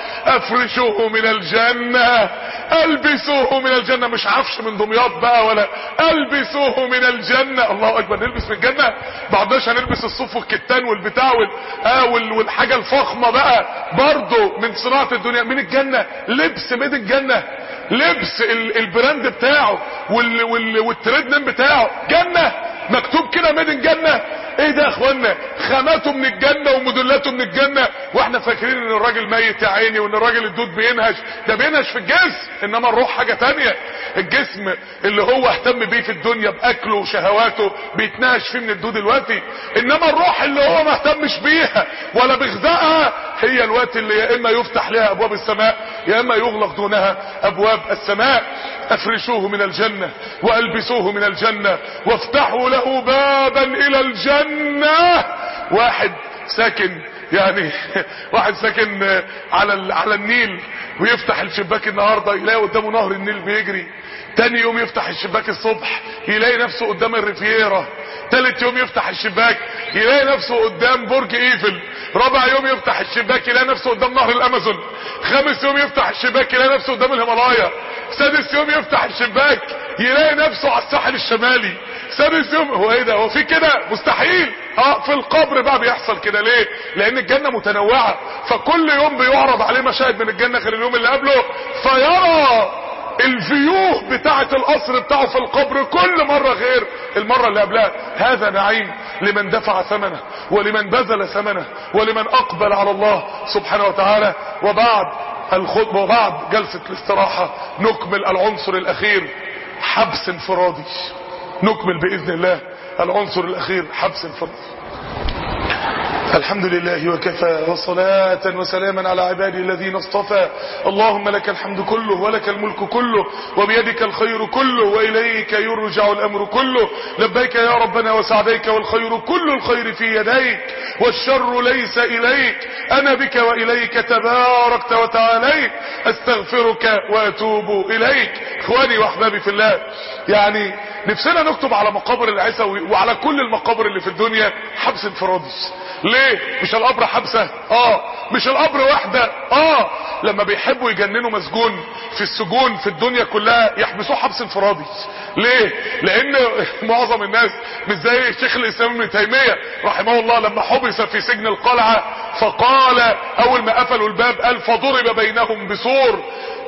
افرشوه من الجنة البسوه من الجنة مش عفش من دمياط بقى ولا البسوه من الجنة الله اكبر نلبس من الجنة بعدناش هنلبس الصوف والكتان والبتاع وال... آه وال... والحاجة الفخمة بقى برضو من صناعة الدنيا من الجنة لبس من الجنة لبس ال... البراند بتاعه وال... وال... والتريد نيم بتاعه جنة مكتوب كده ميدن جنة ايه ده يا اخوانا خاماته من الجنة وموديلاته من الجنة واحنا فاكرين ان الراجل ميت يا عيني وان الراجل الدود بينهش ده بينهش في الجسم انما الروح حاجة تانية الجسم اللي هو اهتم بيه في الدنيا باكله وشهواته بيتنهش فيه من الدود دلوقتي انما الروح اللي هو ما اهتمش بيها ولا بغذائها هي الوقت اللي يا اما يفتح لها ابواب السماء يا اما يغلق دونها ابواب السماء افرشوه من الجنة والبسوه من الجنة وافتحوا له بابا الى الجنة واحد ساكن يعني واحد ساكن على ال- على النيل ويفتح الشباك النهارده يلاقي قدامه نهر النيل بيجري تاني يوم يفتح الشباك الصبح يلاقي نفسه قدام الريفيرا تالت يوم يفتح الشباك يلاقي نفسه قدام برج ايفل رابع يوم يفتح الشباك يلاقي نفسه قدام نهر الامازون خامس يوم يفتح الشباك يلاقي نفسه قدام الهيمالايا سادس يوم يفتح الشباك يلاقي نفسه على الساحل الشمالي سادس يوم هو ايه ده هو في كده مستحيل اه في القبر بقى بيحصل كده ليه لان الجنة متنوعة فكل يوم بيعرض عليه مشاهد من الجنة غير اليوم اللي قبله فيرى الفيوه بتاعة القصر بتاعه في القبر كل مرة غير المرة اللي قبلها هذا نعيم لمن دفع ثمنه ولمن بذل ثمنه ولمن اقبل على الله سبحانه وتعالى وبعد الخطبة وبعد جلسة الاستراحة نكمل العنصر الاخير حبس انفرادي نكمل باذن الله العنصر الاخير حبس انفرادي الحمد لله وكفى وصلاة وسلاما على عباده الذين اصطفى اللهم لك الحمد كله ولك الملك كله وبيدك الخير كله وإليك يرجع الأمر كله لبيك يا ربنا وسعديك والخير كل الخير في يديك والشر ليس إليك أنا بك وإليك تباركت وتعاليت أستغفرك وأتوب إليك إخواني وأحبابي في الله يعني نفسنا نكتب على مقابر العسوي وعلى كل المقابر اللي في الدنيا حبس انفرادي ليه مش القبر حبسة اه مش القبر واحدة اه لما بيحبوا يجننوا مسجون في السجون في الدنيا كلها يحبسوه حبس انفرادي ليه لان معظم الناس مش زي شيخ الاسلام ابن تيمية رحمه الله لما حبس في سجن القلعة فقال اول ما قفلوا الباب قال فضرب بينهم بسور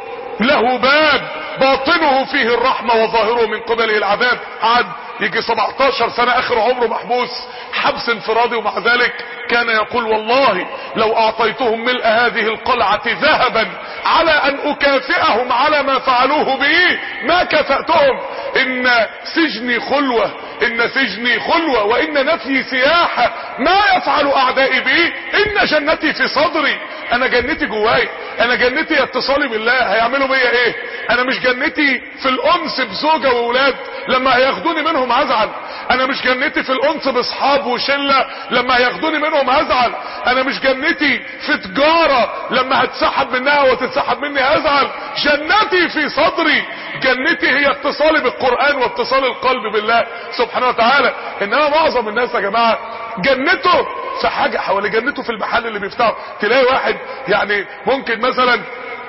له باب باطنه فيه الرحمة وظاهره من قبله العذاب قعد يجي 17 سنة اخر عمره محبوس حبس انفرادي ومع ذلك كان يقول والله لو اعطيتهم ملء هذه القلعة ذهبا على ان اكافئهم على ما فعلوه بي ما كفأتهم ان سجني خلوة ان سجني خلوة وان نفي سياحة ما يفعل اعدائي بي ان جنتي في صدري انا جنتي جواي انا جنتي اتصالي بالله هيعملوا بيا ايه انا مش جنتي في الانس بزوجة واولاد لما هياخدوني منهم هزعل انا مش جنتي في الانس باصحاب وشلة لما هياخدوني منهم هزعل انا مش جنتي في تجارة لما هتسحب منها وتتسحب مني هزعل جنتي في صدري جنتي هي اتصالي بالقرآن واتصال القلب بالله سبحانه وتعالى انما معظم الناس يا جماعة جنته في حاجة حوالي جنته في المحل اللي بيفتحه تلاقي واحد يعني ممكن مثلا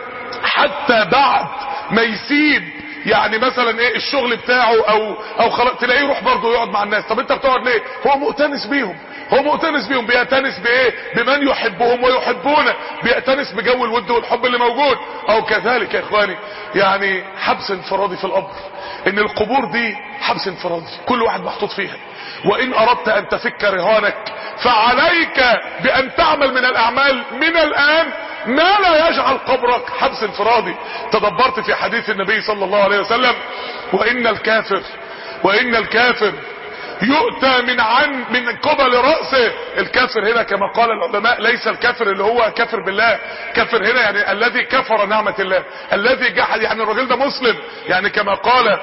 حتى بعد ما يسيب يعني مثلا ايه الشغل بتاعه او او خلاص تلاقيه يروح برضه يقعد مع الناس طب انت بتقعد ليه هو مؤتنس بيهم هو مؤتنس بيهم بيأتنس بايه بمن يحبهم ويحبونه بيأتنس بجو الود والحب اللي موجود او كذلك يا اخواني يعني حبس انفرادي في القبر ان القبور دي حبس انفرادي كل واحد محطوط فيها وان اردت ان تفك رهانك فعليك بان تعمل من الاعمال من الان ما لا يجعل قبرك حبس انفرادي تدبرت في حديث النبي صلى الله عليه وسلم وان الكافر وان الكافر يؤتى من عن من قبل رأسه الكافر هنا كما قال العلماء ليس الكافر اللي هو كافر بالله كافر هنا يعني الذي كفر نعمة الله الذي جحد يعني الراجل ده مسلم يعني كما قال آآ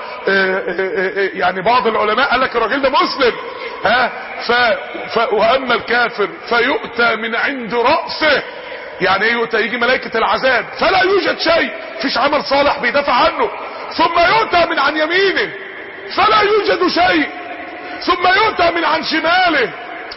آآ يعني بعض العلماء قال لك الراجل ده مسلم ها ف, ف واما الكافر فيؤتى من عند رأسه يعني ايه يؤتى يجي ملائكة العذاب فلا يوجد شيء فيش عمل صالح بيدافع عنه ثم يؤتى من عن يمينه فلا يوجد شيء ثم يؤتى من عن شماله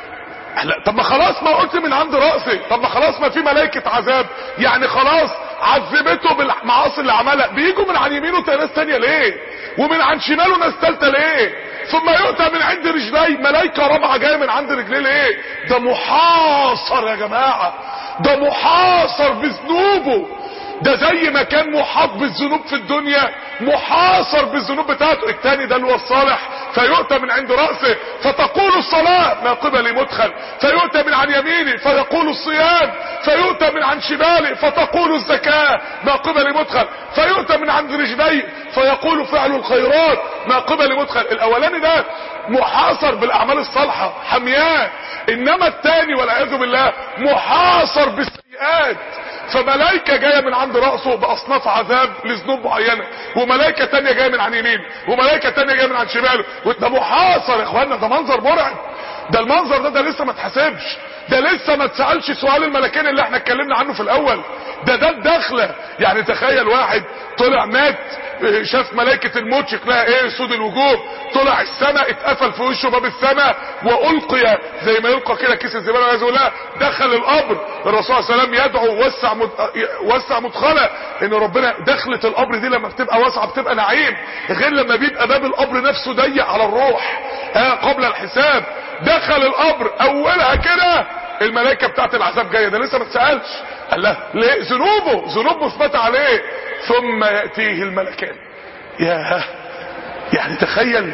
لا طب ما خلاص ما قلت من عند رأسي طب ما خلاص ما في ملائكة عذاب يعني خلاص عذبته بالمعاصي اللي عملها بيجوا من عن يمينه ناس تانية ليه ومن عن شماله ناس تالتة ليه ثم يؤتى من عند رجلي ملائكة رابعة جاية من عند رجليه ليه ده محاصر يا جماعة ده محاصر بذنوبه ده زي ما كان محاط بالذنوب في الدنيا محاصر بالذنوب بتاعته التاني ده اللي هو الصالح فيؤتى من عند رأسه فتقول الصلاة ما قبل مدخل فيؤتى من عن يمينه فيقول الصيام فيؤتى من عن شماله فتقول الزكاة ما قبل مدخل فيؤتى من عند رجليه فيقول فعل الخيرات ما قبل مدخل الاولاني ده محاصر بالاعمال الصالحة حمياه انما التاني والعياذ بالله محاصر بالسيئات فملائكة جاية من عند رأسه بأصناف عذاب لذنوب معينة وملائكة تانية جاية من عن يمين وملائكة تانية جاية من عن شماله وده محاصر يا اخوانا ده منظر مرعب ده المنظر ده ده لسه ما اتحسبش ده لسه ما اتسالش سؤال الملكين اللي احنا اتكلمنا عنه في الاول ده ده الدخله يعني تخيل واحد طلع مات اه، شاف ملائكه الموت شكلها ايه سود الوجوه طلع السماء اتقفل في وشه باب السماء والقي زي ما يلقى كده كيس الزباله والعياذ بالله دخل القبر الرسول صلى الله عليه وسلم يدعو وسع مد... وسع مدخله ان ربنا دخلة القبر دي لما بتبقى واسعه بتبقى نعيم غير لما بيبقى باب القبر نفسه ضيق على الروح اه قبل الحساب دخل القبر اولها كده الملائكه بتاعت العذاب جايه ده لسه ما اتسالش قال لها ليه ذنوبه ذنوبه مثبت عليه ثم ياتيه الملكان يا يعني تخيل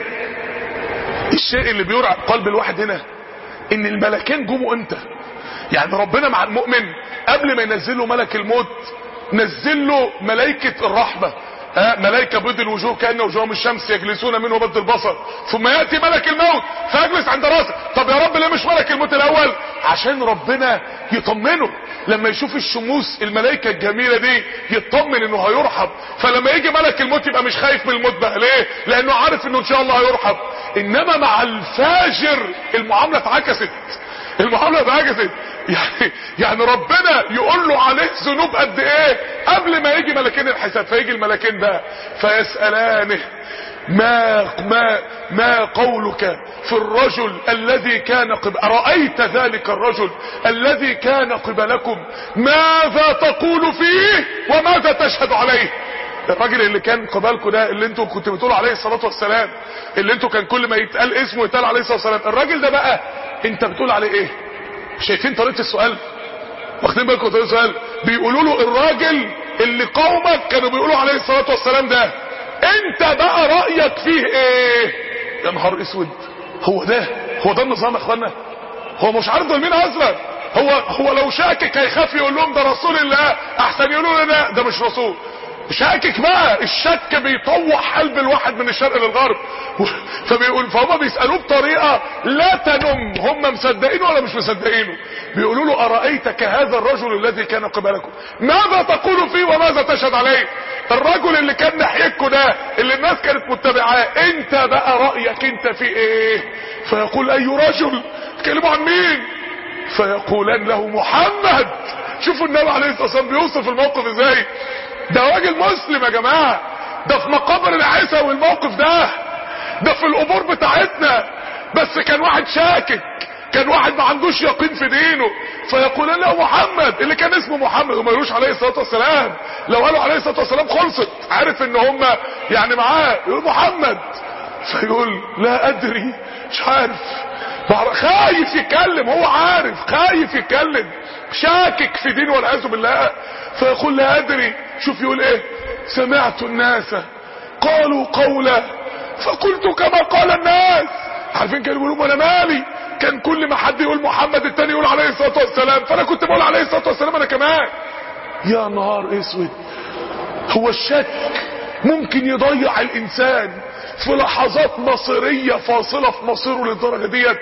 الشيء اللي بيرعب قلب الواحد هنا ان الملكين جم امتى يعني ربنا مع المؤمن قبل ما ينزل له ملك الموت نزل له ملائكه الرحمه ها ملائكة بيض الوجوه كأن وجوههم الشمس يجلسون منه بد البصر ثم يأتي ملك الموت فيجلس عند راسه طب يا رب ليه مش ملك الموت الأول عشان ربنا يطمنه لما يشوف الشموس الملائكة الجميلة دي يطمن انه هيرحب فلما يجي ملك الموت يبقى مش خايف من الموت بقى ليه لانه عارف انه ان شاء الله هيرحب انما مع الفاجر المعاملة اتعكست المعامله اتعكست يعني يعني ربنا يقول له عليه ذنوب قد ايه قبل ما يجي ملكين الحساب فيجي الملكين بقى فيسالانه ما ما ما قولك في الرجل الذي كان قبل رأيت ذلك الرجل الذي كان قبلكم ماذا تقول فيه وماذا تشهد عليه الراجل اللي كان قبالكم ده اللي انتوا كنتوا بتقولوا عليه الصلاه والسلام اللي انتوا كان كل ما يتقال اسمه يتقال عليه الصلاه والسلام الراجل ده بقى انت بتقول عليه ايه شايفين طريقه السؤال واخدين بالكم طريقه السؤال بيقولوا له الراجل اللي قومك كانوا بيقولوا عليه الصلاه والسلام ده انت بقى رايك فيه ايه يا نهار اسود هو ده هو ده النظام يا اخوانا هو مش عارف دول مين اصلا هو هو لو شاكك هيخاف يقول لهم ده رسول الله احسن يقولوا له لا ده مش رسول شاكك بقى الشك بيطوح قلب الواحد من الشرق للغرب فبيقول فهم بيسالوه بطريقه لا تنم هم مصدقينه ولا مش مصدقينه بيقولوا له ارايتك هذا الرجل الذي كان قبلكم ماذا تقول فيه وماذا تشهد عليه الرجل اللي كان ناحيتكم ده اللي الناس كانت متبعاه انت بقى رايك انت في ايه فيقول اي رجل تكلموا عن مين فيقولان له محمد شوفوا النبي عليه الصلاه والسلام بيوصف الموقف ازاي ده راجل مسلم يا جماعه ده في مقابر العيسى والموقف ده ده في القبور بتاعتنا بس كان واحد شاكك كان واحد ما عندوش يقين في دينه فيقول له محمد اللي كان اسمه محمد وما يقولوش عليه الصلاه والسلام لو قالوا عليه الصلاه والسلام خلصت عارف ان هم يعني معاه يقول محمد فيقول لا ادري مش عارف خايف يتكلم هو عارف خايف يتكلم شاكك في دين والعياذ بالله فيقول لا ادري شوف يقول ايه سمعت الناس قالوا قولا فقلت كما قال الناس عارفين كانوا بيقولوا انا مالي كان كل ما حد يقول محمد التاني يقول عليه الصلاه والسلام فانا كنت بقول عليه الصلاه والسلام انا كمان يا نهار اسود هو الشك ممكن يضيع الانسان في لحظات مصيريه فاصله في مصيره للدرجه ديت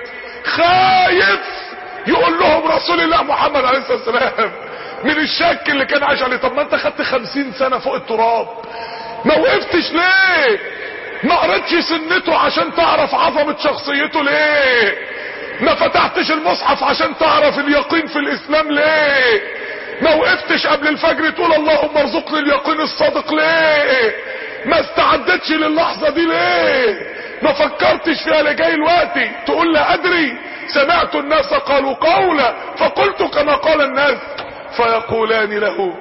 خايف يقول لهم رسول الله محمد عليه الصلاه والسلام من الشك اللي كان عايش عليه طب ما انت خدت خمسين سنه فوق التراب ما وقفتش ليه ما قريتش سنته عشان تعرف عظمه شخصيته ليه ما فتحتش المصحف عشان تعرف اليقين في الاسلام ليه ما وقفتش قبل الفجر تقول اللهم ارزقني اليقين الصادق ليه ما استعدتش للحظة دي ليه ما فكرتش فيها لجاي الوقت تقول لا ادري سمعت الناس قالوا قولا فقلت كما قال الناس فيقولان له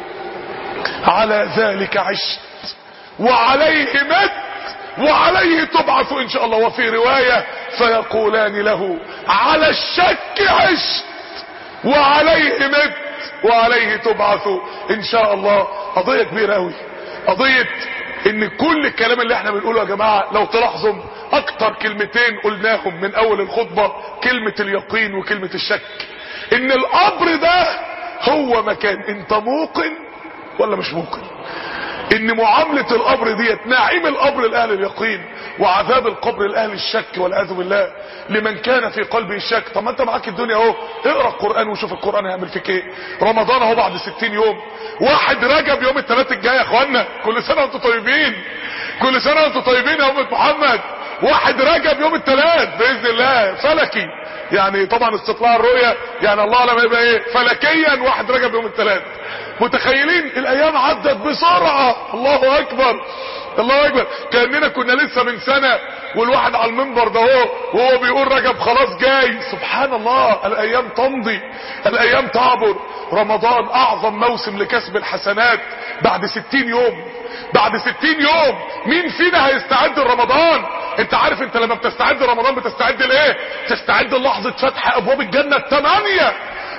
على ذلك عشت وعليه مت وعليه تبعث ان شاء الله وفي رواية فيقولان له على الشك عشت وعليه مت وعليه تبعث ان شاء الله قضية كبيرة اوي قضية ان كل الكلام اللي احنا بنقوله يا جماعة لو تلاحظوا اكتر كلمتين قلناهم من اول الخطبة كلمة اليقين وكلمة الشك ان القبر ده هو مكان انت موقن ولا مش موقن ان معاملة القبر ديت نعيم القبر لاهل اليقين وعذاب القبر لاهل الشك والعياذ بالله لمن كان في قلبه الشك طب ما انت معاك الدنيا اهو اقرا القران وشوف القران هيعمل فيك ايه رمضان اهو بعد 60 يوم واحد رجب يوم الثلاث الجاي يا اخوانا كل سنه وانتم طيبين كل سنه وانتم طيبين يا امه محمد واحد رجب يوم الثلاث باذن الله فلكي يعني طبعا استطلاع الرؤية يعني الله لما يبقى ايه فلكيا واحد رجب يوم الثلاث متخيلين الايام عدت بسرعة الله اكبر الله اكبر كاننا كنا لسه من سنة والواحد على المنبر ده هو وهو بيقول رجب خلاص جاي سبحان الله الايام تمضي الايام تعبر رمضان اعظم موسم لكسب الحسنات بعد ستين يوم بعد ستين يوم مين فينا هيستعد لرمضان انت عارف انت لما بتستعد لرمضان بتستعد لايه تستعد للحظة فتح ابواب الجنة الثمانية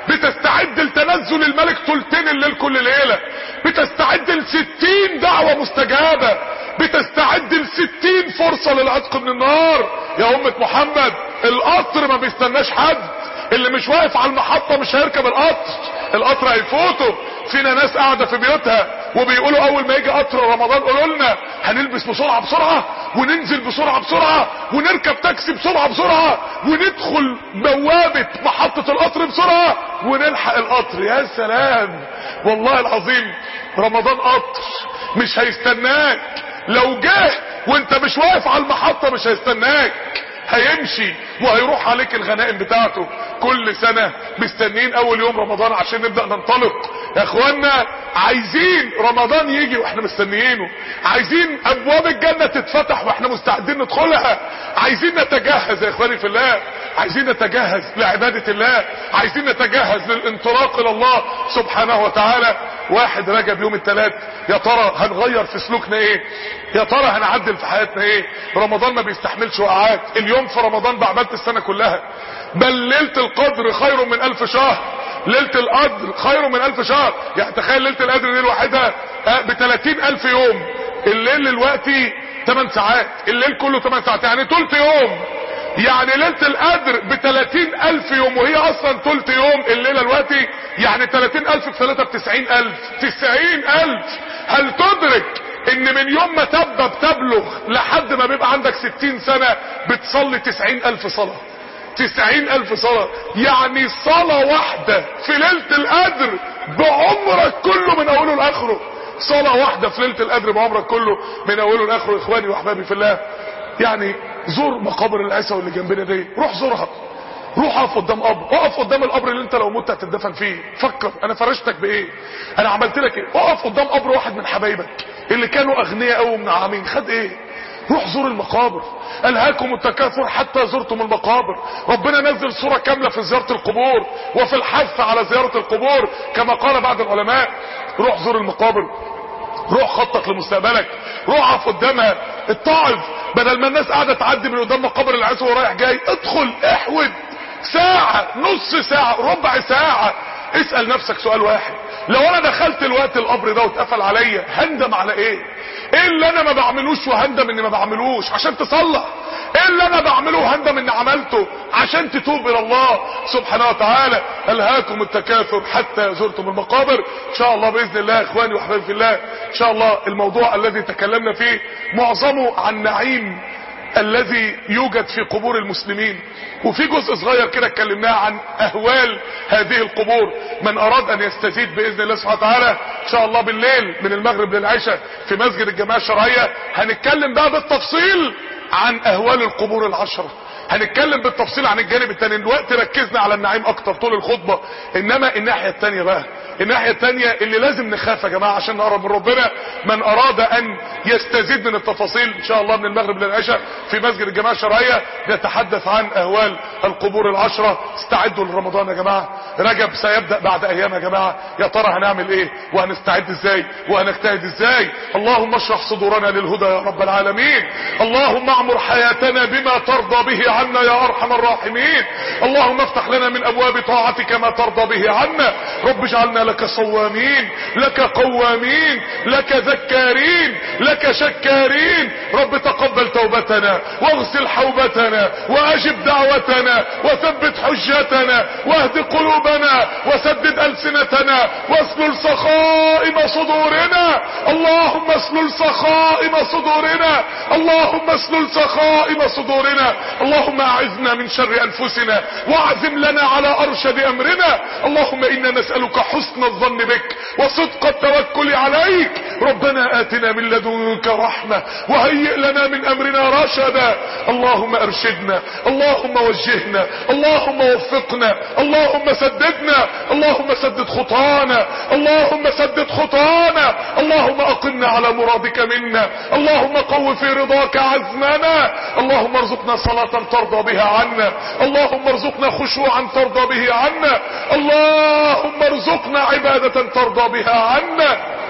بتستعد لتنزل الملك تلتين الليل كل ليلة بتستعد لستين دعوة مستجابة بتستعد لستين فرصة للعتق من النار يا أمة محمد القطر ما بيستناش حد اللي مش واقف على المحطة مش هيركب القطر القطر هيفوته فينا ناس قاعدة في بيوتها وبيقولوا اول ما يجي قطر رمضان قولوا لنا هنلبس بسرعة بسرعة وننزل بسرعة بسرعة ونركب تاكسي بسرعة بسرعة وندخل بوابة محطة القطر بسرعة ونلحق القطر يا سلام والله العظيم رمضان قطر مش هيستناك لو جه وانت مش واقف على المحطة مش هيستناك هيمشي وهيروح عليك الغنائم بتاعته كل سنة مستنين اول يوم رمضان عشان نبدأ ننطلق يا اخوانا عايزين رمضان يجي واحنا مستنيينه عايزين ابواب الجنة تتفتح واحنا مستعدين ندخلها عايزين نتجهز يا اخواني في الله عايزين نتجهز لعبادة الله عايزين نتجهز للانطلاق الى الله سبحانه وتعالى واحد رجب يوم الثلاث يا ترى هنغير في سلوكنا ايه يا ترى هنعدل في حياتنا ايه رمضان ما بيستحملش وقعات اليوم في رمضان بعبادة السنة كلها بل ليلة القدر خير من الف شهر ليلة القدر خير من الف شهر يعني تخيل ليلة القدر دي لوحدها ب 30 الف يوم الليل دلوقتي 8 ساعات الليل كله 8 ساعات يعني تلت يوم يعني ليلة القدر ب 30 الف يوم وهي اصلا تلت يوم الليلة دلوقتي يعني 30 الف في 3 ب 90 الف 90 الف هل تدرك ان من يوم ما تبقى بتبلغ لحد ما بيبقى عندك 60 سنة بتصلي 90 الف صلاة 90 الف صلاة يعني صلاة واحدة في ليلة القدر بعمرك كله من اوله لاخره صلاة واحدة في ليلة القدر بعمرك كله من اوله لاخره اخواني واحبابي في الله يعني زور مقابر العيسى اللي جنبنا دي روح زورها روح اقف قدام قبر اقف قدام القبر اللي انت لو مت هتدفن فيه فكر انا فرشتك بايه انا عملت لك ايه اقف قدام قبر واحد من حبايبك اللي كانوا اغنياء قوي ومنعمين خد ايه روح زور المقابر الهاكم التكاثر حتى زرتم المقابر ربنا نزل صورة كاملة في زيارة القبور وفي الحث على زيارة القبور كما قال بعض العلماء روح زور المقابر روح خطط لمستقبلك روح اقف قدامها اتعظ بدل ما الناس قاعده تعدي من قدام مقابر العيسى ورايح جاي ادخل احود ساعة نص ساعة ربع ساعة اسأل نفسك سؤال واحد لو انا دخلت الوقت القبر ده واتقفل عليا هندم على ايه ايه اللي انا ما بعملوش وهندم اني ما بعملوش عشان تصلح ايه اللي انا بعمله وهندم اني عملته عشان تتوب الى الله سبحانه وتعالى الهاكم التكاثر حتى زرتم المقابر ان شاء الله باذن الله اخواني واحبابي في الله ان شاء الله الموضوع الذي تكلمنا فيه معظمه عن نعيم الذي يوجد في قبور المسلمين وفي جزء صغير كده اتكلمناه عن اهوال هذه القبور من اراد ان يستزيد باذن الله سبحانه وتعالى ان شاء الله بالليل من المغرب للعشاء في مسجد الجماعه الشرعيه هنتكلم بقى بالتفصيل عن اهوال القبور العشره هنتكلم بالتفصيل عن الجانب التاني الوقت ركزنا على النعيم اكتر طول الخطبه انما الناحيه التانيه بقى الناحيه التانيه اللي لازم نخاف يا جماعه عشان نقرب من ربنا من اراد ان يستزيد من التفاصيل ان شاء الله من المغرب للعشاء في مسجد الجماعه الشرعيه نتحدث عن اهوال القبور العشره استعدوا لرمضان يا جماعه رجب سيبدا بعد ايام يا جماعه يا ترى هنعمل ايه وهنستعد ازاي وهنجتهد ازاي اللهم اشرح صدورنا للهدى يا رب العالمين اللهم اعمر حياتنا بما ترضى به عنا يا ارحم الراحمين اللهم افتح لنا من ابواب طاعتك ما ترضى به عنا رب اجعلنا لك صوامين لك قوامين لك ذكارين لك شكارين رب تقبل توبتنا واغسل حوبتنا واجب دعوتنا وثبت حجتنا واهد قلوبنا وسدد السنتنا واسلل سخائم صدورنا اللهم اسلل سخائم صدورنا اللهم اسلل سخائم صدورنا اللهم اعذنا من شر انفسنا واعزم لنا على ارشد امرنا اللهم انا نسألك حسن الظن بك وصدق التوكل عليك ربنا آتنا من لدنك رحمة وهيئ لنا من أمرنا رشدا اللهم أرشدنا اللهم وجهنا اللهم وفقنا اللهم سددنا اللهم سدد خطانا اللهم سدد خطانا اللهم أقمنا على مرادك منا اللهم قو في رضاك عزمنا اللهم ارزقنا صلاة ترضى بها عنا اللهم ارزقنا خشوعا ترضى به عنا اللهم ارزقنا عبادة ترضى بها عنا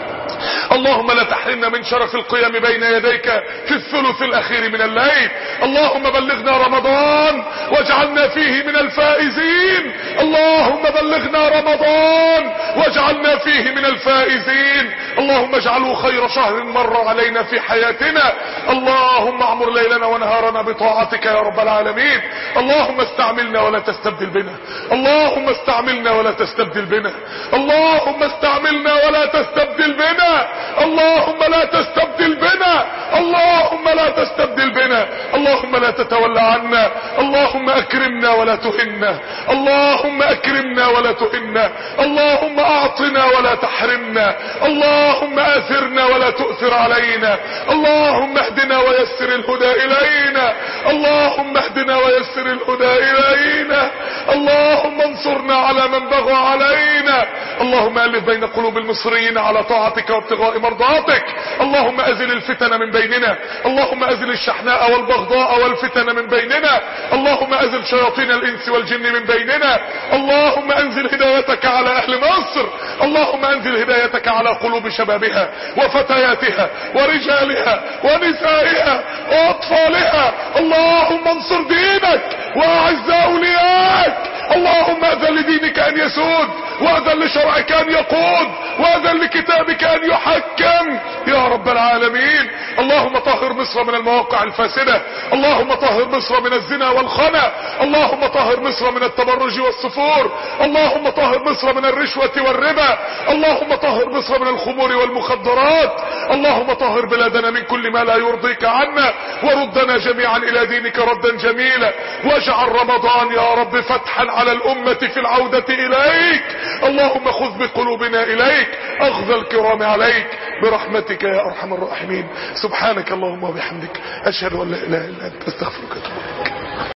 اللهم لا تحرمنا من شرف القيام بين يديك في الثلث الاخير من الليل اللهم بلغنا رمضان واجعلنا فيه من الفائزين اللهم بلغنا رمضان واجعلنا فيه من الفائزين اللهم اجعله خير شهر مر علينا في حياتنا اللهم اعمر ليلنا ونهارنا بطاعتك يا رب العالمين اللهم استعملنا ولا تستبدل بنا اللهم استعملنا ولا تستبدل بنا اللهم استعملنا ولا تستبدل بنا اللهم لا تستبدل بنا اللهم لا تستبدل بنا اللهم لا تتولى عنا اللهم اكرمنا ولا تهنا اللهم اكرمنا ولا تهنا اللهم اعطنا ولا تحرمنا اللهم اثرنا ولا تؤثر علينا اللهم اهدنا ويسر الهدى الينا اللهم اهدنا ويسر الهدى الينا اللهم انصرنا على من بغى علينا اللهم الف بين قلوب المصريين على طاعتك وابتغاء مرضاتك اللهم ازل الفتن من بيننا اللهم ازل الشحناء والبغضاء والفتن من بيننا اللهم ازل شياطين الانس والجن من بيننا اللهم انزل هدايتك على اهل مصر اللهم انزل هدايتك على قلوب شبابها وفتياتها ورجالها ونسائها واطفالها اللهم انصر دينك واعز اولياءك اللهم اذن لدينك ان يسود واذن لشرعك ان يقود واذن لكتابك ان يحكم يا رب العالمين اللهم طهر مصر من المواقع الفاسدة اللهم طهر مصر من الزنا والخنا اللهم طهر مصر من التبرج والسفور اللهم طهر مصر من الرشوة والربا اللهم طهر مصر من الخمور والمخدرات اللهم طهر بلادنا من كل ما لا يرضيك عنا وردنا جميعا الى دينك ردا جميلا واجعل رمضان يا رب فتحا على الامة في العودة اليك اللهم خذ بقلوبنا اليك اخذ الكرام عليك برحمتك يا ارحم الراحمين سبحانك اللهم وبحمدك اشهد ان لا اله الا انت استغفرك واتوب اليك